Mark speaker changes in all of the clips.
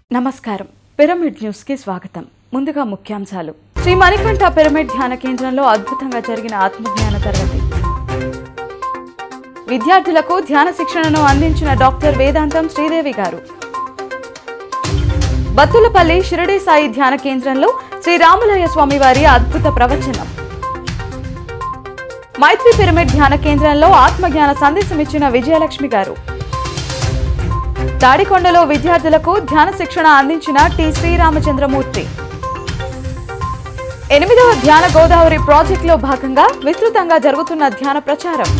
Speaker 1: నమస్కారం pyramid news కి స్వాగతం ముందుగా ముఖ్యాంశాలు శ్రీ మణికంఠ పిరమిడ్ ధ్యాన కేంద్రంలో అద్భుతంగా జరిగిన ఆత్మజ్ఞాన తరగతి విద్యార్థులకు ధ్యాన శిక్షణను అందించిన డాక్టర్ వేదాంతం శ్రీదేవి గారు బత్తులపల్లి షిరడి సాయి ధ్యాన కేంద్రంలో శ్రీ రాములయ్య స్వామి వారి అద్భుత ప్రవచనం మైత్రి పిరమిడ్ ధ్యాన కేంద్రంలో ఆత్మజ్ఞాన సందేశం ఇచ్చిన విజయలక్ష్మి గారు తాడికొండలో విద్యార్థులకు ధ్యాన శిక్షణ అందించిన టి శ్రీరామచంద్రమూర్తి ఎనిమిదవ ధ్యాన గోదావరి ప్రాజెక్టులో భాగంగా విస్తృతంగా జరుగుతున్న ధ్యాన ప్రచారం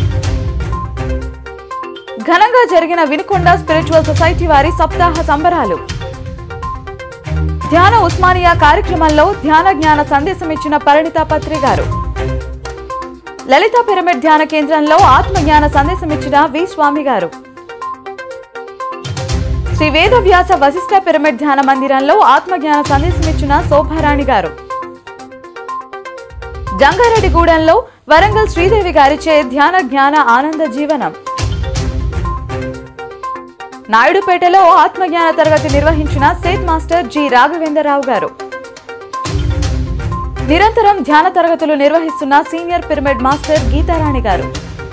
Speaker 1: ఘనంగా జరిగిన వినుకొండ స్పిరిచువల్ సొసైటీ వారి సప్తాహ సంబరాలు ధ్యాన ఉస్మానియా కార్యక్రమంలో ధ్యాన జ్ఞాన సందేశం ఇచ్చిన పరిణిత పత్రి గారు లలిత పిరమిడ్ ధ్యాన కేంద్రంలో ఆత్మజ్ఞాన సందేశం ఇచ్చిన వి స్వామి గారు శ్రీ వేదవ్యాస వశిష్ఠ పిరమిడ్ ధ్యాన మందిరంలో ఆత్మజ్ఞాన సందేశం ఇచ్చిన శోభారాణి గారు జంగారెడ్డిగూడెంలో వరంగల్ శ్రీదేవి గారిచే ధ్యాన జ్ఞాన ఆనంద జీవనం నాయుడుపేటలో ఆత్మజ్ఞాన తరగతి నిర్వహించిన సేత్ మాస్టర్ జి రాఘవేంద్రరావు గారు నిరంతరం ధ్యాన తరగతులు నిర్వహిస్తున్న సీనియర్ పిరమిడ్ మాస్టర్ గీతారాణి గారు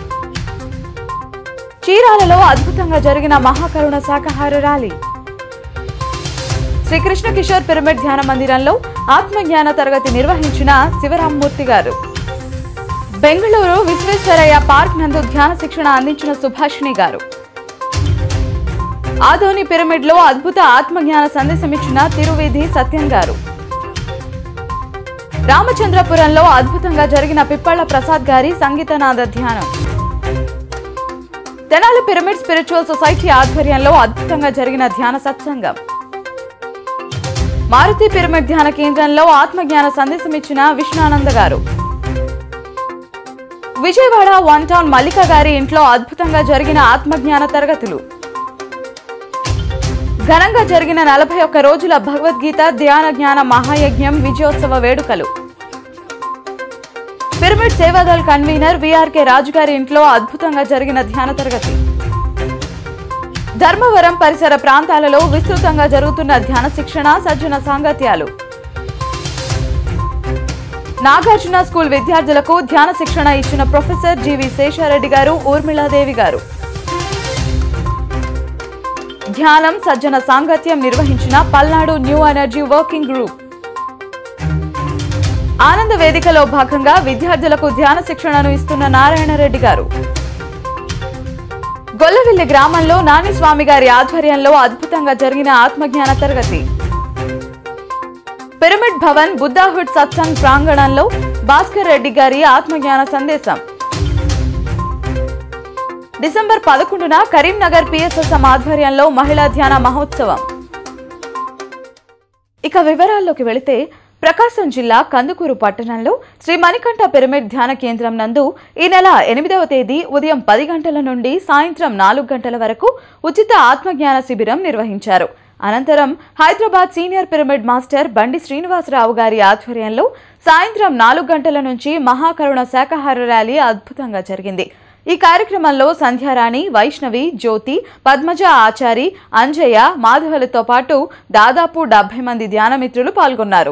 Speaker 1: చీరాలలో అద్భుతంగా జరిగిన మహాకరుణ శాకాహార ర్యాలీ శ్రీకృష్ణ కిషోర్ పిరమిడ్ ధ్యాన మందిరంలో ఆత్మజ్ఞాన తరగతి నిర్వహించిన శివరామ్మూర్తి గారు బెంగళూరు విశ్వేశ్వరయ్య పార్క్ నందు ధ్యాన శిక్షణ అందించిన సుభాషిణి గారు ఆదోని పిరమిడ్ లో అద్భుత ఆత్మజ్ఞాన సందేశం ఇచ్చిన తిరువేది సత్యం గారు రామచంద్రపురంలో అద్భుతంగా జరిగిన పిప్పళ్ల ప్రసాద్ గారి సంగీతనాద ధ్యానం తెనాలి పిరమిడ్ స్పిరిచువల్ సొసైటీ ఆధ్వర్యంలో అద్భుతంగా జరిగిన ధ్యాన సత్సంగం మారుతి పిరమిడ్ ధ్యాన కేంద్రంలో ఆత్మజ్ఞాన సందేశం ఇచ్చిన విష్ణానంద గారు విజయవాడ వన్ టౌన్ మల్లిక గారి ఇంట్లో అద్భుతంగా జరిగిన ఆత్మజ్ఞాన తరగతులు ఘనంగా జరిగిన నలభై ఒక్క రోజుల భగవద్గీత ధ్యాన జ్ఞాన మహాయజ్ఞం విజయోత్సవ వేడుకలు pyramid Sevadal convener VRK Raju గారి ఇంట్లో అద్భుతంగా జరిగిన ధ్యాన తరగతి ధర్మవరం పరిసర ప్రాంతాలలో విస్తృతంగా జరుగుతున్న ధ్యాన శిక్షణ సజ్జన సాంగత్యాలు నాగార్జున స్కూల్ విద్యార్థులకు ధ్యాన శిక్షణ ఇచ్చిన ప్రొఫెసర్ జీవి శేషారెడ్డి గారు ఊర్మిళాదేవి గారు ధ్యానం సజ్జన సాంగత్యం నిర్వహించిన Palnadu new energy working group ఆనంద వేదికలో భాగంగా విద్యార్థులకు ధ్యాన శిక్షణను ఇస్తున్న నారాయణరెడ్డి గారు గొల్లవిల్లి గ్రామంలో నానిస్వామి గారి ఆధ్వర్యంలో అద్భుతంగా జరిగిన ఆత్మజ్ఞాన తరగతి పిరమిడ్ భవన్ బుద్ధాహుడ్ సత్సంగ్ ప్రాంగణంలో భాస్కర్ రెడ్డి గారి ఆత్మజ్ఞాన సందేశం డిసెంబర్ పదకొండున కరీంనగర్ పిఎస్ఎస్ఎం ఆధ్వర్యంలో మహిళా ధ్యాన మహోత్సవం ఇక వివరాల్లోకి వెళితే ప్రకాశం జిల్లా కందుకూరు పట్టణంలో శ్రీ మణికంఠ పిరమిడ్ ధ్యాన కేంద్రం నందు ఈ నెల ఎనిమిదవ తేదీ ఉదయం పది గంటల నుండి సాయంత్రం నాలుగు గంటల వరకు ఉచిత ఆత్మజ్ఞాన శిబిరం నిర్వహించారు అనంతరం హైదరాబాద్ సీనియర్ పిరమిడ్ మాస్టర్ బండి శ్రీనివాసరావు గారి ఆధ్వర్యంలో సాయంత్రం నాలుగు గంటల నుంచి మహాకరుణ శాకాహార ర్యాలీ అద్భుతంగా జరిగింది ఈ కార్యక్రమంలో సంధ్యారాణి వైష్ణవి జ్యోతి పద్మజ ఆచారి అంజయ్య మాధవలతో పాటు దాదాపు డెబ్బై మంది ధ్యానమిత్రులు పాల్గొన్నారు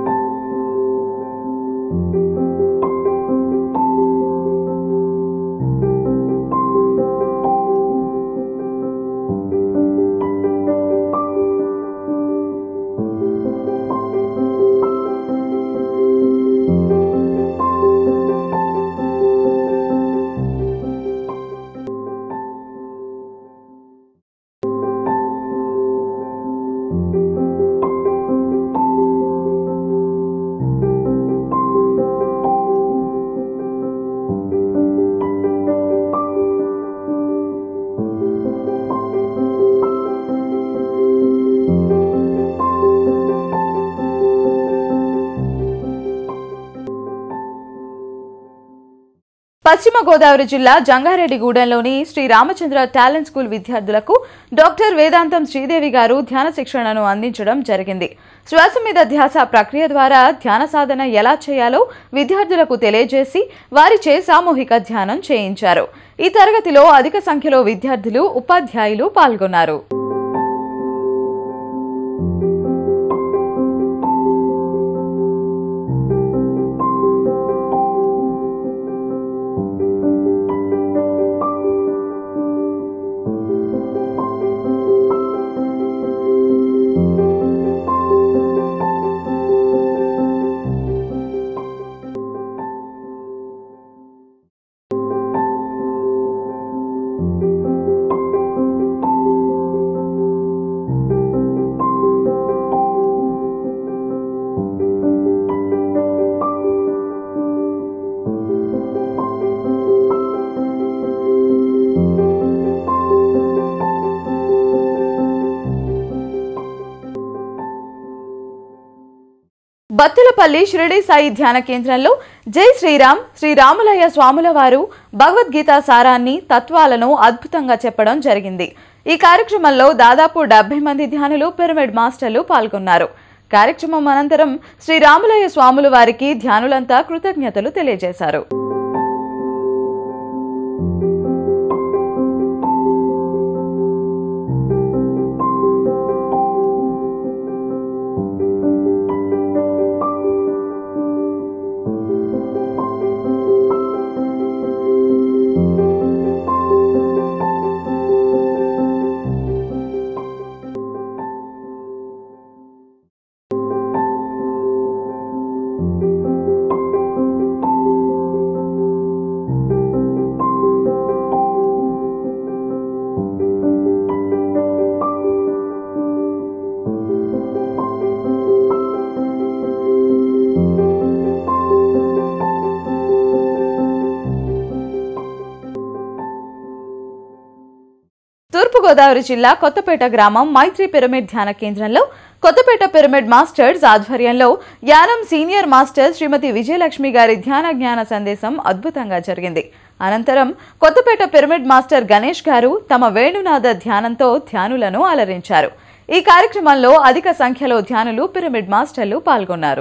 Speaker 1: పశ్చిమ గోదావరి జిల్లా జంగారెడ్డిగూడెంలోని శ్రీ రామచంద్ర టాలెంట్ స్కూల్ విద్యార్థులకు డాక్టర్ వేదాంతం శ్రీదేవి గారు ధ్యాన శిక్షణను అందించడం జరిగింది శ్వాస మీద ధ్యాస ప్రక్రియ ద్వారా ధ్యాన సాధన ఎలా చేయాలో విద్యార్థులకు తెలియజేసి వారిచే సామూహిక ధ్యానం చేయించారు ఈ తరగతిలో అధిక సంఖ్యలో విద్యార్థులు ఉపాధ్యాయులు పాల్గొన్నారు బత్తులపల్లి షిరిడి సాయి ధ్యాన కేంద్రంలో జై శ్రీరామ్ శ్రీ రాములయ్య స్వాముల వారు భగవద్గీత సారాన్ని తత్వాలను అద్భుతంగా చెప్పడం జరిగింది ఈ కార్యక్రమంలో దాదాపు డెబ్బై మంది ధ్యానులు పిరమిడ్ మాస్టర్లు పాల్గొన్నారు కార్యక్రమం అనంతరం శ్రీ రాములయ్య స్వాముల వారికి ధ్యానులంతా కృతజ్ఞతలు తెలియజేశారు తూర్పుగోదావరి జిల్లా కొత్తపేట గ్రామం మైత్రి పిరమిడ్ ధ్యాన కేంద్రంలో కొత్తపేట పిరమిడ్ మాస్టర్స్ ఆధ్వర్యంలో యానం సీనియర్ మాస్టర్ శ్రీమతి విజయలక్ష్మి గారి ధ్యాన జ్ఞాన సందేశం అద్భుతంగా జరిగింది అనంతరం కొత్తపేట పిరమిడ్ మాస్టర్ గణేష్ గారు తమ వేణునాద ధ్యానంతో ధ్యానులను అలరించారు ఈ కార్యక్రమంలో అధిక సంఖ్యలో ధ్యానులు పిరమిడ్ మాస్టర్లు పాల్గొన్నారు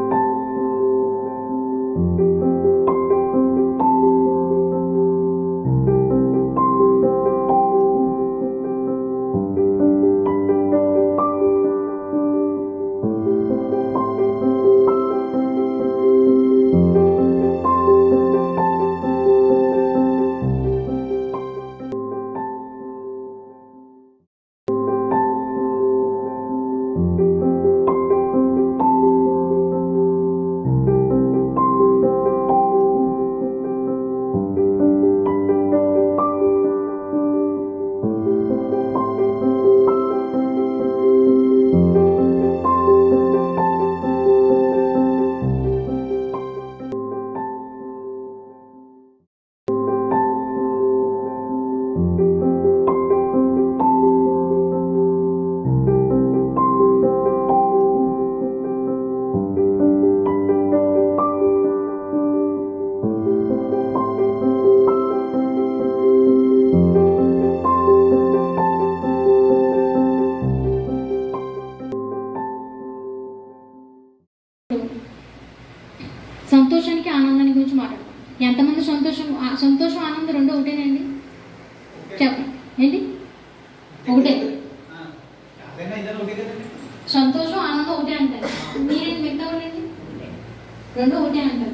Speaker 2: సంతోషానికి ఆనందానికి గురించి మాట్లాడతాం ఎంతమంది సంతోషం ఆ- సంతోషం ఆనందం రెండు ఒకటేనండి చెప్పండి ఏంటి ఒకటే
Speaker 3: అదేనా ఇద్దరు ఒకటే కదండి
Speaker 2: సంతోషం ఆనందం ఒకటే అంటారు మీరేంటి మిగతా వాళ్ళండి రెండు ఒకటే అంటారు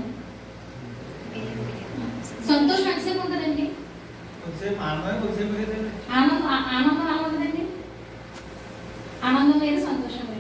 Speaker 2: సంతోషం ఎంతసేపు ఉంటుందండి
Speaker 3: కొద్దిసేపు ఆనందం కొద్దిసేపు కదండి
Speaker 2: ఆనందం ఆ- ఆనందం ఎలా ఉంటుందండి ఆనందం వేరు సంతోషం వేరు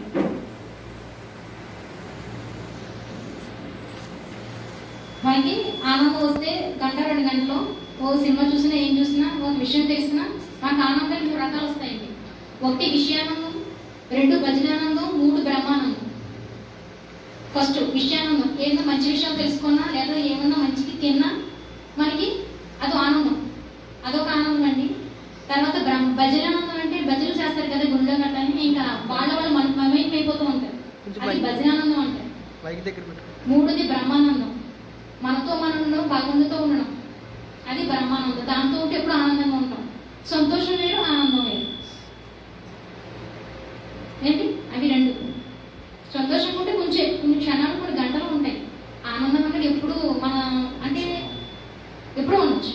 Speaker 2: మనకి ఆనందం వస్తే గంట రెండు గంటలు ఓ సినిమా చూసినా ఏం చూసినా ఒక విషయం తెలిసినా మనకు ఆనందం మూడు రకాలు వస్తాయండి ఒకటి విషయానందం రెండు భజనానందం మూడు బ్రహ్మానందం ఫస్ట్ విషయానందం ఏదైనా మంచి విషయం తెలుసుకున్నా లేదా ఏమన్నా మంచికి తిన్నా మనకి అది ఆనందం అదొక ఆనందం అండి తర్వాత బ్రహ్మ భజనానందం అంటే భజనలు చేస్తారు కదా గుండె గట్టని ఇంకా వాళ్ళ వాళ్ళు మన మమేకం అయిపోతూ ఉంటారు అది భజనానందం అంటారు
Speaker 3: మైక్ దగ్గర పెట్టుకో
Speaker 2: మూడోది బ్రహ్మానందం మనతో మనం ఉండడం భగవంతుతో ఉండడం అది బ్రహ్మానందం దాంతో ఉంటే ఎప్పుడు ఆనందంగా ఉంటాం సంతోషం వేరు ఆనందం వేరు ఏంటి అవి రెండు సంతోషంగా ఉంటే కొంచెం కొన్ని క్షణాలు కొన్ని గంటలు ఉంటాయి ఆనందం అంటే ఎప్పుడు మన అంటే ఎప్పుడూ ఉండొచ్చు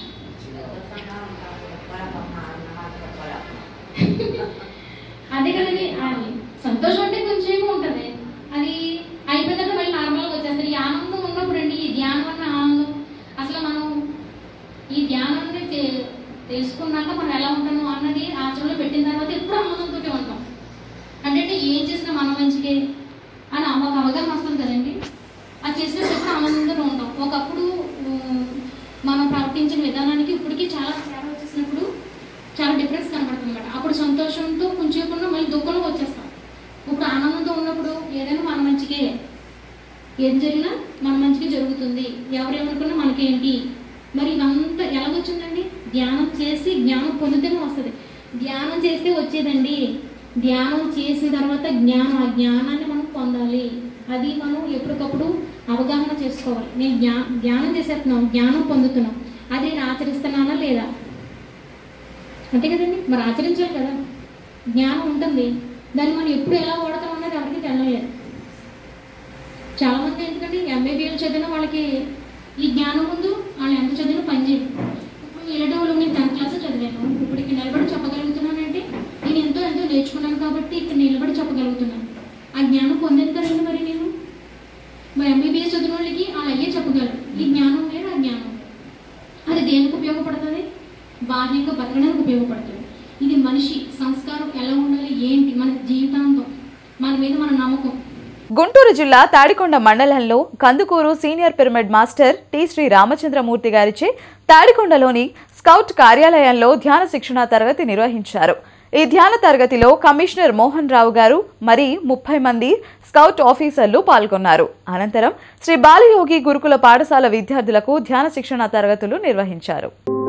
Speaker 2: అదే కదండి అది సంతోషం అంటే కొంచెం ఉంటుంది అది అయిపోయినాక మళ్ళీ నార్మల్గా వచ్చేస్తారు ఈ ఆనందం ఉన్నప్పుడు అండి ఈ ధ్యానం అన్న ఆనందం అసలు మనం ఈ ధ్యానాన్ని తె- తెలుసుకున్నాక మనం ఎలా ఉంటాము అన్నది ఆచరణలో పెట్టిన తర్వాత ఎప్పుడు ఆనందంతో ఉంటాం అంటే ఏం చేసినా మన మంచికే అని మాకు అవగాహన వస్తుంది కదండి అది చేసినప్పుడు ఎప్పుడు ఆనందంతో ఉంటాం ఒకప్పుడు ఉమ్, మనం ప్రవర్తించిన విధానానికి ఇప్పటికీ చాలా తేడా వచ్చేసినప్పుడు చాలా డిఫరెన్స్ కనబడుతుంది అనమాట అప్పుడు సంతోషంతో కొంచెం మళ్ళీ దుఃఖంలో వచ్చేస్తాం ఇప్పుడు ఆనందంతో ఉన్నప్పుడు ఏదైనా మన మంచికే ఏది జరిగినా మన మంచికి జరుగుతుంది ఎవరేమనుకున్నా మనకేంటి మరి ఇదంతా ఎలాగొచ్చిందండి ధ్యానం చేసి జ్ఞానం పొందితేనే వస్తుంది ధ్యానం చేస్తే వచ్చేదండి ధ్యానం చేసిన తర్వాత జ్ఞానం ఆ జ్ఞానాన్ని మనం పొందాలి అది మనం ఎప్పటికప్పుడు అవగాహన చేసుకోవాలి నేను జ్ఞా ధ్యానం చేసేస్తున్నాం జ్ఞానం పొందుతున్నాం అది నేను ఆచరిస్తున్నానా లేదా అంతే కదండి మరి ఆచరించాలి కదా జ్ఞానం ఉంటుంది దాన్ని మనం ఎప్పుడు ఎలా వాడతాం అన్నది ఎవరికి తెలియలేదు చాలా మంది ఎందుకంటే ఎంబీబీఎల్ చదివిన వాళ్ళకి ఈ జ్ఞానం ముందు వాళ్ళు ఎంత చదివినా పని చేయదు ఇప్పుడు ఏడో వాళ్ళు నేను టెన్త్ క్లాస్ చదివాను ఇప్పుడు ఇక్కడ నిలబడి చెప్పగలుగుతున్నానంటే నేను ఎంతో ఎంతో నేర్చుకున్నాను కాబట్టి ఇక్కడ నిలబడి చెప్పగలుగుతున్నాను ఆ జ్ఞానం పొందేది కదండి మరి నేను మరి ఎంబీబీఎస్ చదివిన వాళ్ళకి వాళ్ళు అయ్యే చెప్పగలరు ఈ జ్ఞానం వేరు ఆ జ్ఞానం వేరు. అది దేనికి ఉపయోగపడుతుంది బాహ్యంగా బతకడానికి ఉపయోగపడుతుంది ఇది మనిషి సంస్కారం ఎలా ఉండాలి ఏంటి మన జీవితాంతం మన మీద మన నమ్మకం
Speaker 1: గుంటూరు జిల్లా తాడికొండ మండలంలో Kandukur senior pyramid master T Sri Ramachandramurthy గారిచే తాడికొండలోని స్కౌట్ కార్యాలయంలో ధ్యాన శిక్షణ తరగతి నిర్వహించారు ఈ ధ్యాన తరగతిలో కమిషనర్ మోహన్ రావు గారు మరి ముప్పై మంది స్కౌట్ ఆఫీసర్లు పాల్గొన్నారు అనంతరం శ్రీ బాలయోగి గురుకుల పాఠశాల విద్యార్థులకు ధ్యాన శిక్షణ తరగతులు నిర్వహించారు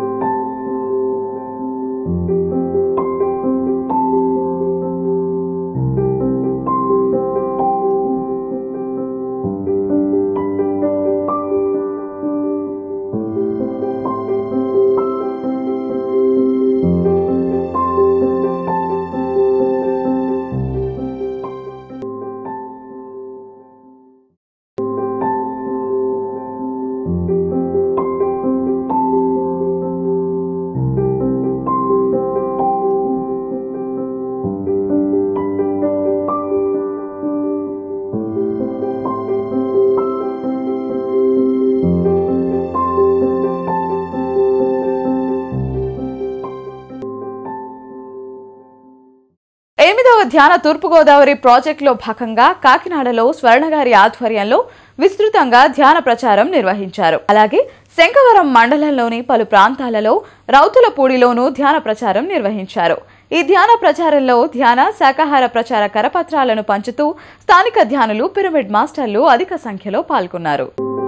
Speaker 1: ఎనిమిదవ ధ్యాన తూర్పుగోదావరి ప్రాజెక్టులో భాగంగా కాకినాడలో స్వర్ణగారి ఆధ్వర్యంలో విస్తృతంగా ధ్యాన ప్రచారం నిర్వహించారు అలాగే శంకవరం మండలంలోని పలు ప్రాంతాలలో రౌతులపూడిలోనూ ధ్యాన ప్రచారం నిర్వహించారు ఈ ధ్యాన ప్రచారంలో ధ్యాన శాకాహార ప్రచార కరపత్రాలను పంచుతూ స్థానిక ధ్యానులు పిరమిడ్ మాస్టర్లు అధిక సంఖ్యలో పాల్గొన్నారు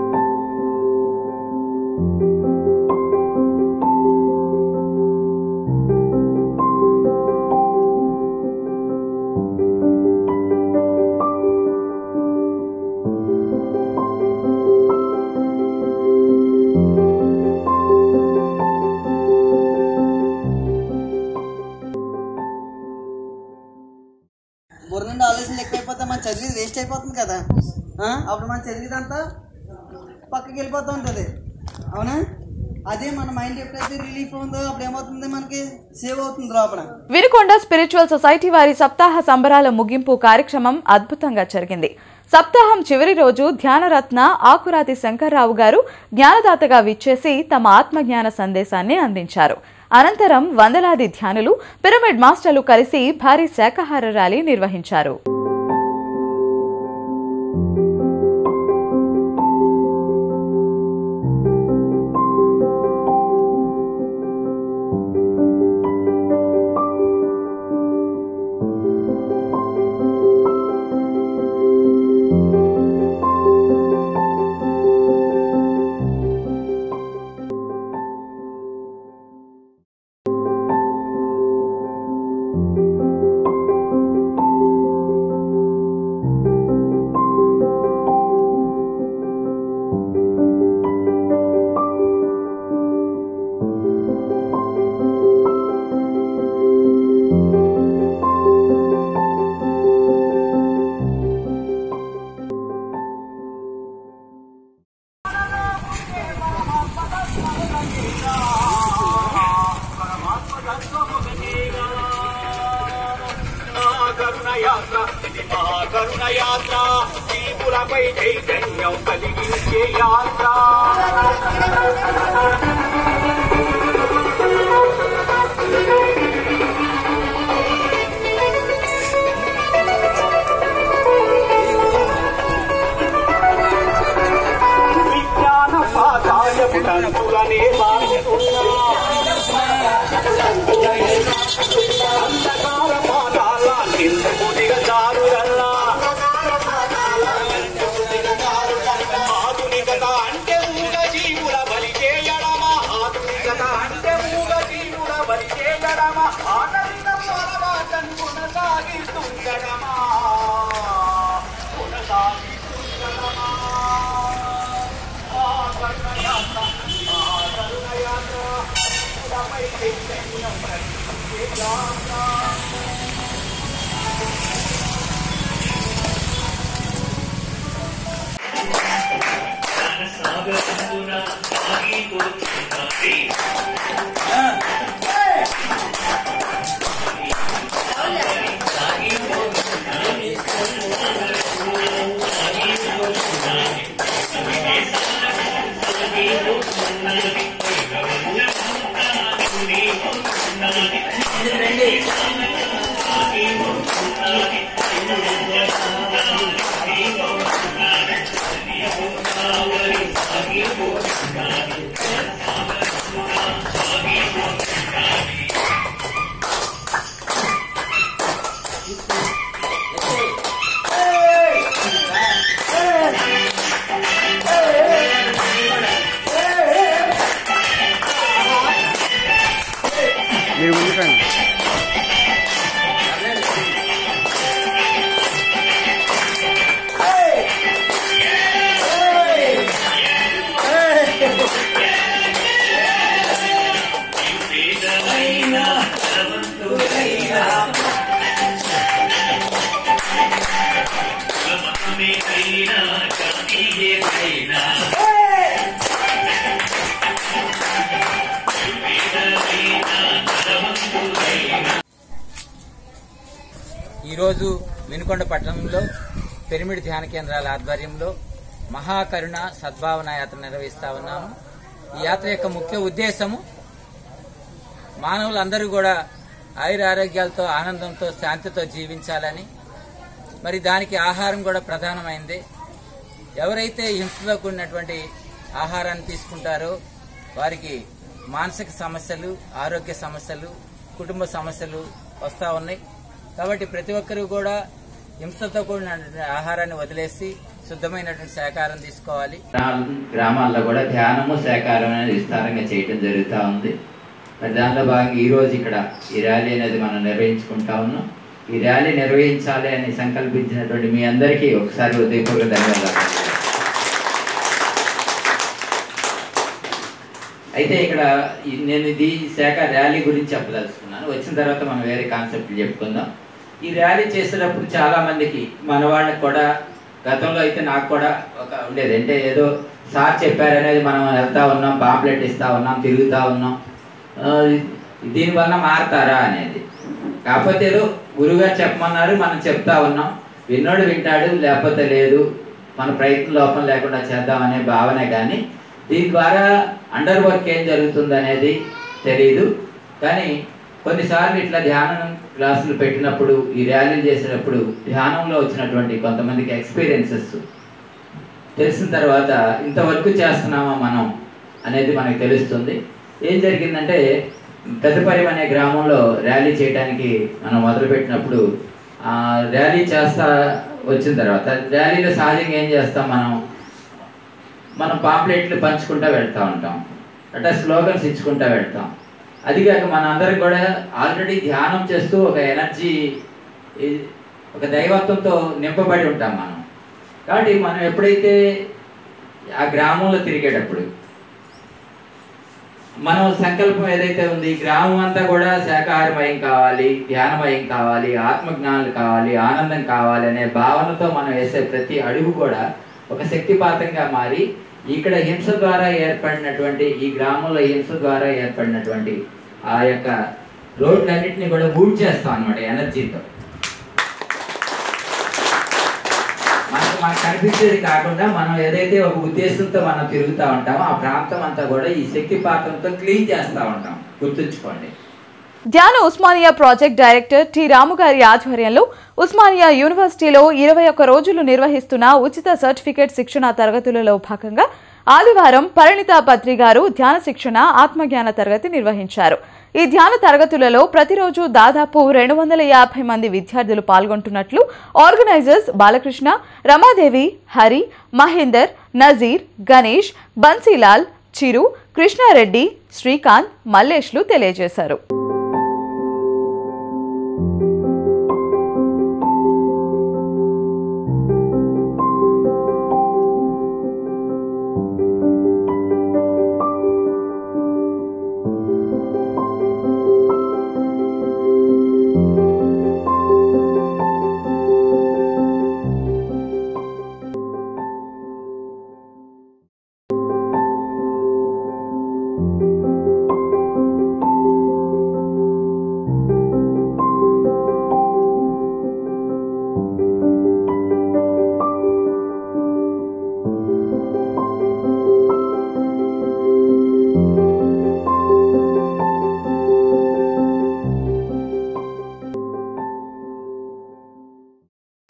Speaker 4: బుర్ర నుండి ఆలోచనలు ఎక్కువైపోతే మనం చదివేది వేస్ట్ అయిపోతుంది కదా ఆ? అప్పుడు మనం చదివేదంతా పక్కకి వెళ్ళిపోతూ ఉంటుంది అవునా అదే మన మైండ్ ఎప్పుడైతే రిలీఫ్ ఉందో అప్పుడు ఏమవుతుంది మనకి సేవ్ అవుతుంది లోపల
Speaker 1: వినుకొండ స్పిరిచువల్ సొసైటీ వారి సప్తాహ సంబరాల ముగింపు కార్యక్రమం అద్భుతంగా జరిగింది సప్తాహం చివరి రోజు ధ్యానరత్న ఆకురాతి శంకర్రావు గారు జ్ఞానదాతగా విచ్చేసి తమ ఆత్మజ్ఞాన సందేశాన్ని అందించారు అనంతరం వందలాది ధ్యానులు పిరమిడ్ మాస్టర్లు కలిసి భారీ శాకాహార ర్యాలీ నిర్వహించారు
Speaker 5: కరుణ యాత్ర ఇది మా కరుణ యాత్ర దీపులపై చైతన్యం కలిగించే యాత్ర విజ్ఞాన పాదాయపు తంతులనే బాగుతున్నా అంధకార పాదాల నిందుకు దిగజారురల్లా ఆధునికత అంటే మూగ జీవుల బలి చేయడమా ఉండడమా ఆటవినం అలవాటను కొనసాగిస్తుండడమా కొనసాగిస్తుండడమా ఆ కరుణయాత్ర ఆ కరుణయాత్ర ఇప్పుడపై చైతన్యం కలిగించే యాత్ర
Speaker 6: మీరు ముందుకండి
Speaker 7: ఈరోజు వినుకొండ పట్టణంలో పిరమిడ్ ధ్యాన కేంద్రాల ఆధ్వర్యంలో మహాకరుణ సద్భావన యాత్ర నిర్వహిస్తా ఉన్నాము ఈ యాత్ర యొక్క ముఖ్య ఉద్దేశము మానవులందరూ కూడా ఆయుర ఆరోగ్యాలతో ఆనందంతో శాంతితో జీవించాలని మరి దానికి ఆహారం కూడా ప్రధానమైంది ఎవరైతే హింసతో కూడినటువంటి ఆహారాన్ని తీసుకుంటారో వారికి మానసిక సమస్యలు ఆరోగ్య సమస్యలు కుటుంబ సమస్యలు వస్తూ ఉన్నాయి కాబట్టి ప్రతి ఒక్కరూ కూడా హింసతో కూడినటువంటి ఆహారాన్ని వదిలేసి శుద్ధమైనటువంటి శాకాహారం తీసుకోవాలి
Speaker 8: గ్రామ- గ్రామాల్లో కూడా ధ్యానము శాకారం అనేది విస్తారంగా చేయటం జరుగుతూ ఉంది మరి దానిలో భాగంగా ఈ రోజు ఇక్కడ ఈ ర్యాలీ అనేది మనం నిర్వహించుకుంటా ఉన్నాం ఈ ర్యాలీ నిర్వహించాలి అని సంకల్పించినటువంటి మీ అందరికీ ఒకసారి హృదయపూర్వక ధన్యవాదాలు అయితే ఇక్కడ ఈ- నేను ఇది ఈ శాఖ ర్యాలీ గురించి చెప్పదలుచుకున్నాను వచ్చిన తర్వాత మనం వేరే కాన్సెప్ట్లు చెప్పుకుందాం ఈ ర్యాలీ చేసేటప్పుడు చాలా మందికి మన వాళ్ళకి కూడా గతంలో అయితే నాకు కూడా ఒక ఉండేది అంటే ఏదో సార్ చెప్పారనేది మనం వెళ్తా ఉన్నాం పాంప్లెట్ ఇస్తా ఉన్నాం తిరుగుతా ఉన్నాం ఆ, దీనివల్ల మారతారా అనేది కాకపోతే ఏదో గురుగారు చెప్పమన్నారు మనం చెప్తా ఉన్నాం విన్నోడు వింటాడు లేకపోతే లేదు మన ప్రయత్నం లోపం లేకుండా చేద్దామనే భావనే కానీ దీని ద్వారా అండర్ వర్క్ ఏం జరుగుతుంది అనేది తెలియదు కానీ కొన్నిసార్లు ఇట్లా ధ్యానం క్లాసులు పెట్టినప్పుడు ఈ ర్యాలీలు చేసినప్పుడు ధ్యానంలో వచ్చినటువంటి కొంతమందికి ఎక్స్పీరియన్సెస్ తెలిసిన తర్వాత ఇంతవరకు చేస్తున్నామా మనం అనేది మనకు తెలుస్తుంది ఏం జరిగిందంటే పెద్దపరిం అనే గ్రామంలో ర్యాలీ చేయడానికి మనం మొదలుపెట్టినప్పుడు ఆ, ర్యాలీ చేస్తా వచ్చిన తర్వాత ర్యాలీలో సహజంగా ఏం చేస్తాం మనం మనం పాంప్లెట్లు పంచుకుంటా వెళ్తూ ఉంటాం అంటే స్లోగన్స్ ఇచ్చుకుంటా వెళ్తాం అది కాక మన అందరికి కూడా ఆల్రెడీ ధ్యానం చేస్తూ ఒక ఎనర్జీ ఈ- ఒక దైవత్వంతో నింపబడి ఉంటాం మనం కాబట్టి మనం ఎప్పుడైతే ఆ గ్రామంలో తిరిగేటప్పుడు మనం సంకల్పం ఏదైతే ఉంది ఈ గ్రామం అంతా కూడా శాకాహారమయం కావాలి ధ్యానమయం కావాలి ఆత్మజ్ఞానాలు కావాలి ఆనందం కావాలి అనే భావనతో మనం వేసే ప్రతి అడుగు కూడా ఒక శక్తిపాతంగా మారి ఇక్కడ హింస ద్వారా ఏర్పడినటువంటి ఈ గ్రామంలో హింస ద్వారా ఏర్పడినటువంటి ఆ యొక్క రోడ్లన్నింటినీ కూడా బూట్ చేస్తాం అనమాట ఎనర్జీతో మనకు మనకు కనిపించేది కాకుండా మనం ఏదైతే ఒక ఉద్దేశంతో మనం తిరుగుతూ ఉంటామో ఆ ప్రాంతం అంతా కూడా ఈ శక్తిపాతంతో క్లీన్ చేస్తూ ఉంటాం గుర్తుంచుకోండి
Speaker 1: ధ్యాన ఉస్మానియా ప్రాజెక్ట్ డైరెక్టర్ టి రాముగారి ఆధ్వర్యంలో ఉస్మానియా యూనివర్సిటీలో ఇరవై ఒక్క రోజులు నిర్వహిస్తున్న ఉచిత సర్టిఫికేట్ శిక్షణ తరగతులలో భాగంగా ఆదివారం పరిణిత పత్రి గారు ధ్యాన శిక్షణ ఆత్మజ్ఞాన తరగతి నిర్వహించారు ఈ ధ్యాన తరగతులలో ప్రతిరోజు దాదాపు రెండు వందల యాభై మంది విద్యార్థులు పాల్గొంటున్నట్లు ఆర్గనైజర్స్ బాలకృష్ణ రమాదేవి హరి మహేందర్ నజీర్ గణేష్ బన్సీలాల్ చిరు కృష్ణారెడ్డి శ్రీకాంత్ మల్లేష్లు తెలియజేశారు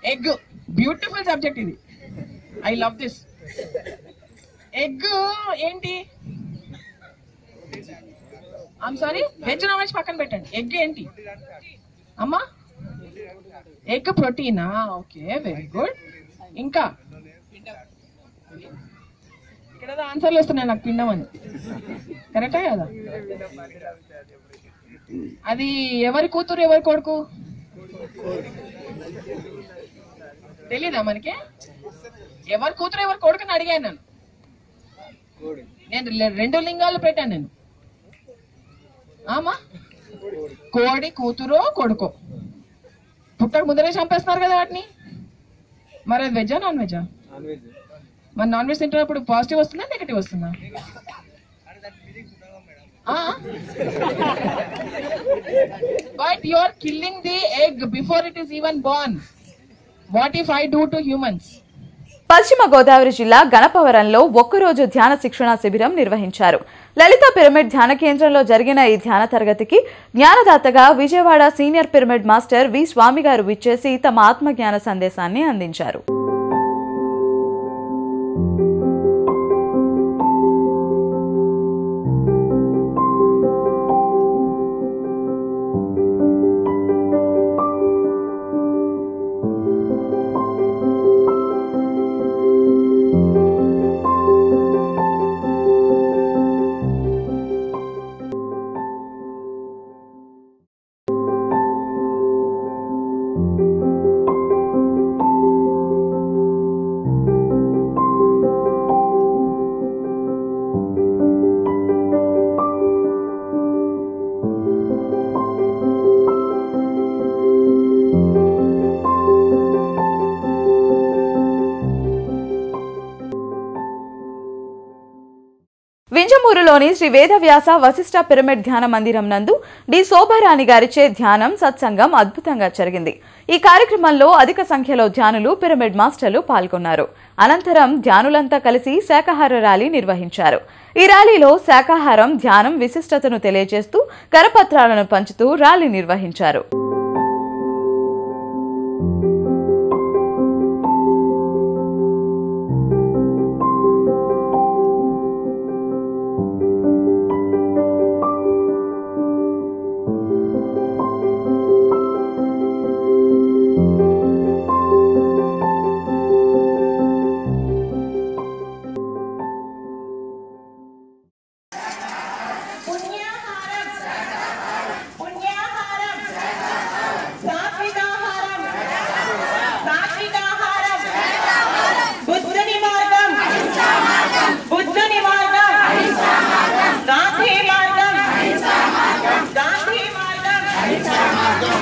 Speaker 6: ఎగ్ బ్యూటిఫుల్ సబ్జెక్ట్ ఇది ఐ లవ్ దిస్ ఎగ్ ఏంటి I'm sorry veg non veg పక్కన పెట్టండి ఎగ్ ఏంటి అమ్మా ఎగ్ ప్రోటీనా ఓకే వెరీ గుడ్ ఇంకా ఇక్కడ ఏదో ఆన్సర్లు వస్తున్నాయి నాకు పిండం అని కరెక్టే కదా అది ఎవరి కూతురు ఎవరి కొడుకు తెలీదా మనకి ఎవరి కూతురు ఎవరి కొడుకుని అడిగాను నేను నేను లే- రెండు లింగాలు పెట్టాను నేను ఆమా కోడి కూతురు కొడుకు పుట్టక ముందరే చంపేస్తున్నారు కదా వాటిని మరి అది వెజ్జా నాన్ వెజ్జా మరి నాన్ వెజ్ తింటున్నప్పుడు పాజిటివ్ వస్తుందా నెగిటివ్ వస్తుందా but you are killing the egg before it is even born what if I do to humans
Speaker 1: పశ్చిమ గోదావరి జిల్లా గణపవరంలో ఒక్కరోజు ధ్యాన శిక్షణ శిబిరం నిర్వహించారు లలిత పిరమిడ్ ధ్యాన కేంద్రంలో జరిగిన ఈ ధ్యాన తరగతికి జ్ఞానదాతగా Vijayawada senior pyramid master V Swami గారు విచ్చేసి తమ ఆత్మజ్ఞాన సందేశాన్ని అందించారు వింజమూరులోని శ్రీ వేదవ్యాస వశిష్ఠ పిరమిడ్ ధ్యాన మందిరం నందు డి శోభారాణి గారిచే ధ్యానం సత్సంగం అద్భుతంగా జరిగింది ఈ కార్యక్రమంలో అధిక సంఖ్యలో ధ్యానులు పిరమిడ్ మాస్టర్లు పాల్గొన్నారు అనంతరం ధ్యానులంతా కలిసి శాకాహార ర్యాలీ నిర్వహించారు ఈ ర్యాలీలో శాకాహారం ధ్యానం విశిష్టతను తెలియజేస్తూ కరపత్రాలను పంచుతూ ర్యాలీ నిర్వహించారు
Speaker 9: పుణ్యాహారం పుణ్యాహారం సాత్వికాహారం సాత్వికాహారం బుద్ధుని మార్గం బుద్ధుని మార్గం గాంధీ మార్గం గాంధీ మార్గం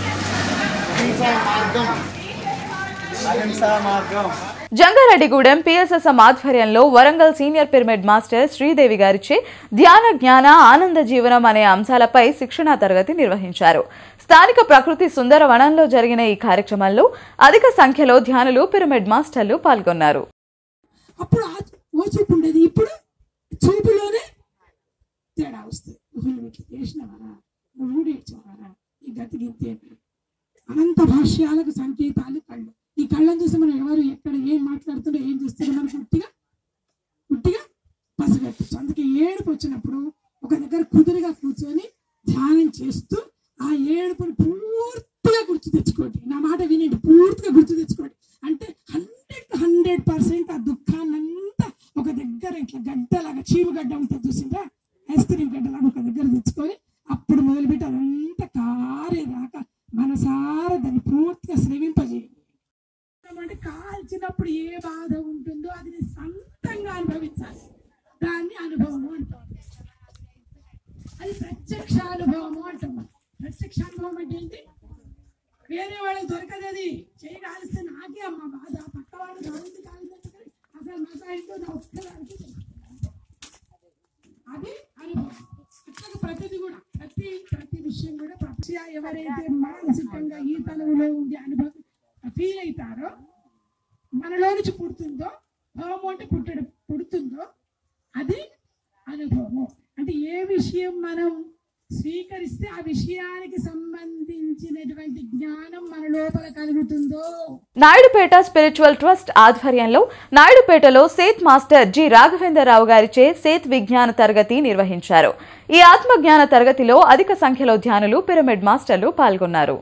Speaker 3: అహింసా మార్గం
Speaker 1: జంగారెడ్డిగూడెం పిఎస్ఎస్ఎం ఆధ్వర్యంలో Warangal senior pyramid master Sridevi గారిచే ధ్యాన జ్ఞాన ఆనంద జీవనం అనే అంశాలపై శిక్షణా తరగతి నిర్వహించారు స్థానిక ప్రకృతి సుందర వనంలో జరిగిన ఈ కార్యక్రమంలో అధిక సంఖ్యలో ధ్యానులు పిరమిడ్ మాస్టర్లు పాల్గొన్నారు
Speaker 10: అప్పుడు ఆ ఓ చూపు ఉండేది ఇప్పుడు చూపులోనే తేడా వస్తుంది నువ్వు ఇట్లా చేసినవారా నువ్వు ఊడేడ్చావారా ఈ గతి గింతే అనంత భాష్యాలకు సంకేతాలు కళ్ళు ఈ కళ్ళని చూసి మనం ఎవరు ఎక్కడ ఏం మాట్లాడుతుండో ఏం చేస్తుండో మనకు గుట్టిగా గుట్టిగా పసిగట్టచ్చు అందుకే ఏడుపు వచ్చినప్పుడు ఒక దగ్గర కుదురుగా కూర్చొని ధ్యానం చేస్తూ ఆ ఏడుపుని పూర్తిగా గుర్తు తెచ్చుకోండి నా మాట వినండి పూర్తిగా గుర్తు తెచ్చుకోండి అంటే హండ్రెడ్ హండ్రెడ్ పర్సెంట్ ఆ దుఃఖాన్నంతా ఒక దగ్గర ఇట్లా గడ్డలాగా చీము గడ్డ ఉంటుంది చూసిందా ఐస్ క్రీమ్ గడ్డలాగా ఒక దగ్గర తెచ్చుకొని అప్పుడు మొదలుపెట్టి అదంతా కారేదాకా మనసారా దాన్ని పూర్తిగా శ్రమింపజేయండి అంటే కాల్చినప్పుడు ఏ బాధ ఉంటుందో అది నీ సొంతంగా అనుభవించాలి దాన్ని అనుభవము అంటాం అది ప్రత్యక్ష అనుభవము అంటాం ప్రత్యక్ష అనుభవం అంటే ఏంటి వేరే వాళ్ళకి దొరకదు అది చేయి కాలిస్తే నాకే అమ్మ బాధ పక్క వాళ్ళు కాలిస్తే కాలిస్తే అసలు నా ఇంట్లో నా ఒక్కదానికి తెలుసు. అది అనుభవం అట్లాగే ప్రతిది కూడా ప్రతి ప్రతి విషయం కూడా ప్రతి ఎవరైతే మానసికంగా ఈ తనువులో ఉండి అనుభవం ఫీల్ అవుతారో మనలో నుంచి పుడుతుందో భావము అంటే పుట్టడం పుడుతుందో అది అనుభవము అంటే ఏ విషయం మనం స్వీకరిస్తే ఆ విషయానికి సంబంధించినటువంటి జ్ఞానం మన లోపల కలుగుతుందో
Speaker 1: నాయుడుపేట స్పిరిచువల్ ట్రస్ట్ ఆధ్వర్యంలో నాయుడుపేటలో సేత్ మాస్టర్ జి రాఘవేంద్రరావు గారిచే సేత్ విజ్ఞాన తరగతి నిర్వహించారు ఈ ఆత్మజ్ఞాన తరగతిలో అధిక సంఖ్యలో ధ్యానులు పిరమిడ్ మాస్టర్లు పాల్గొన్నారు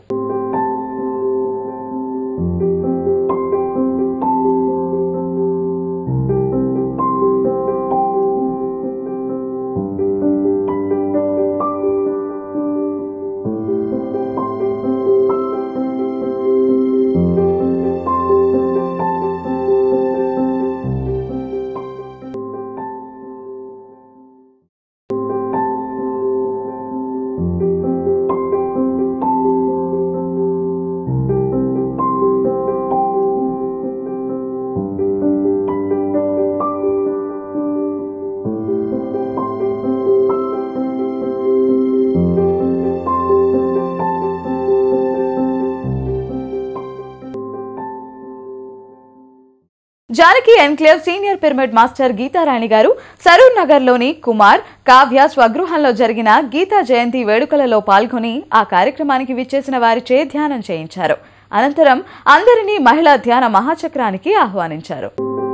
Speaker 1: Janaki enclave senior pyramid master Geetharani గారు సరూర్ నగర్లోని కుమార్ కావ్య స్వగృహంలో జరిగిన గీతా జయంతి వేడుకలలో పాల్గొని ఆ కార్యక్రమానికి విచ్చేసిన వారిచే ధ్యానం చేయించారు అనంతరం అందరినీ మహిళా ధ్యాన మహాచక్రానికి ఆహ్వానించారు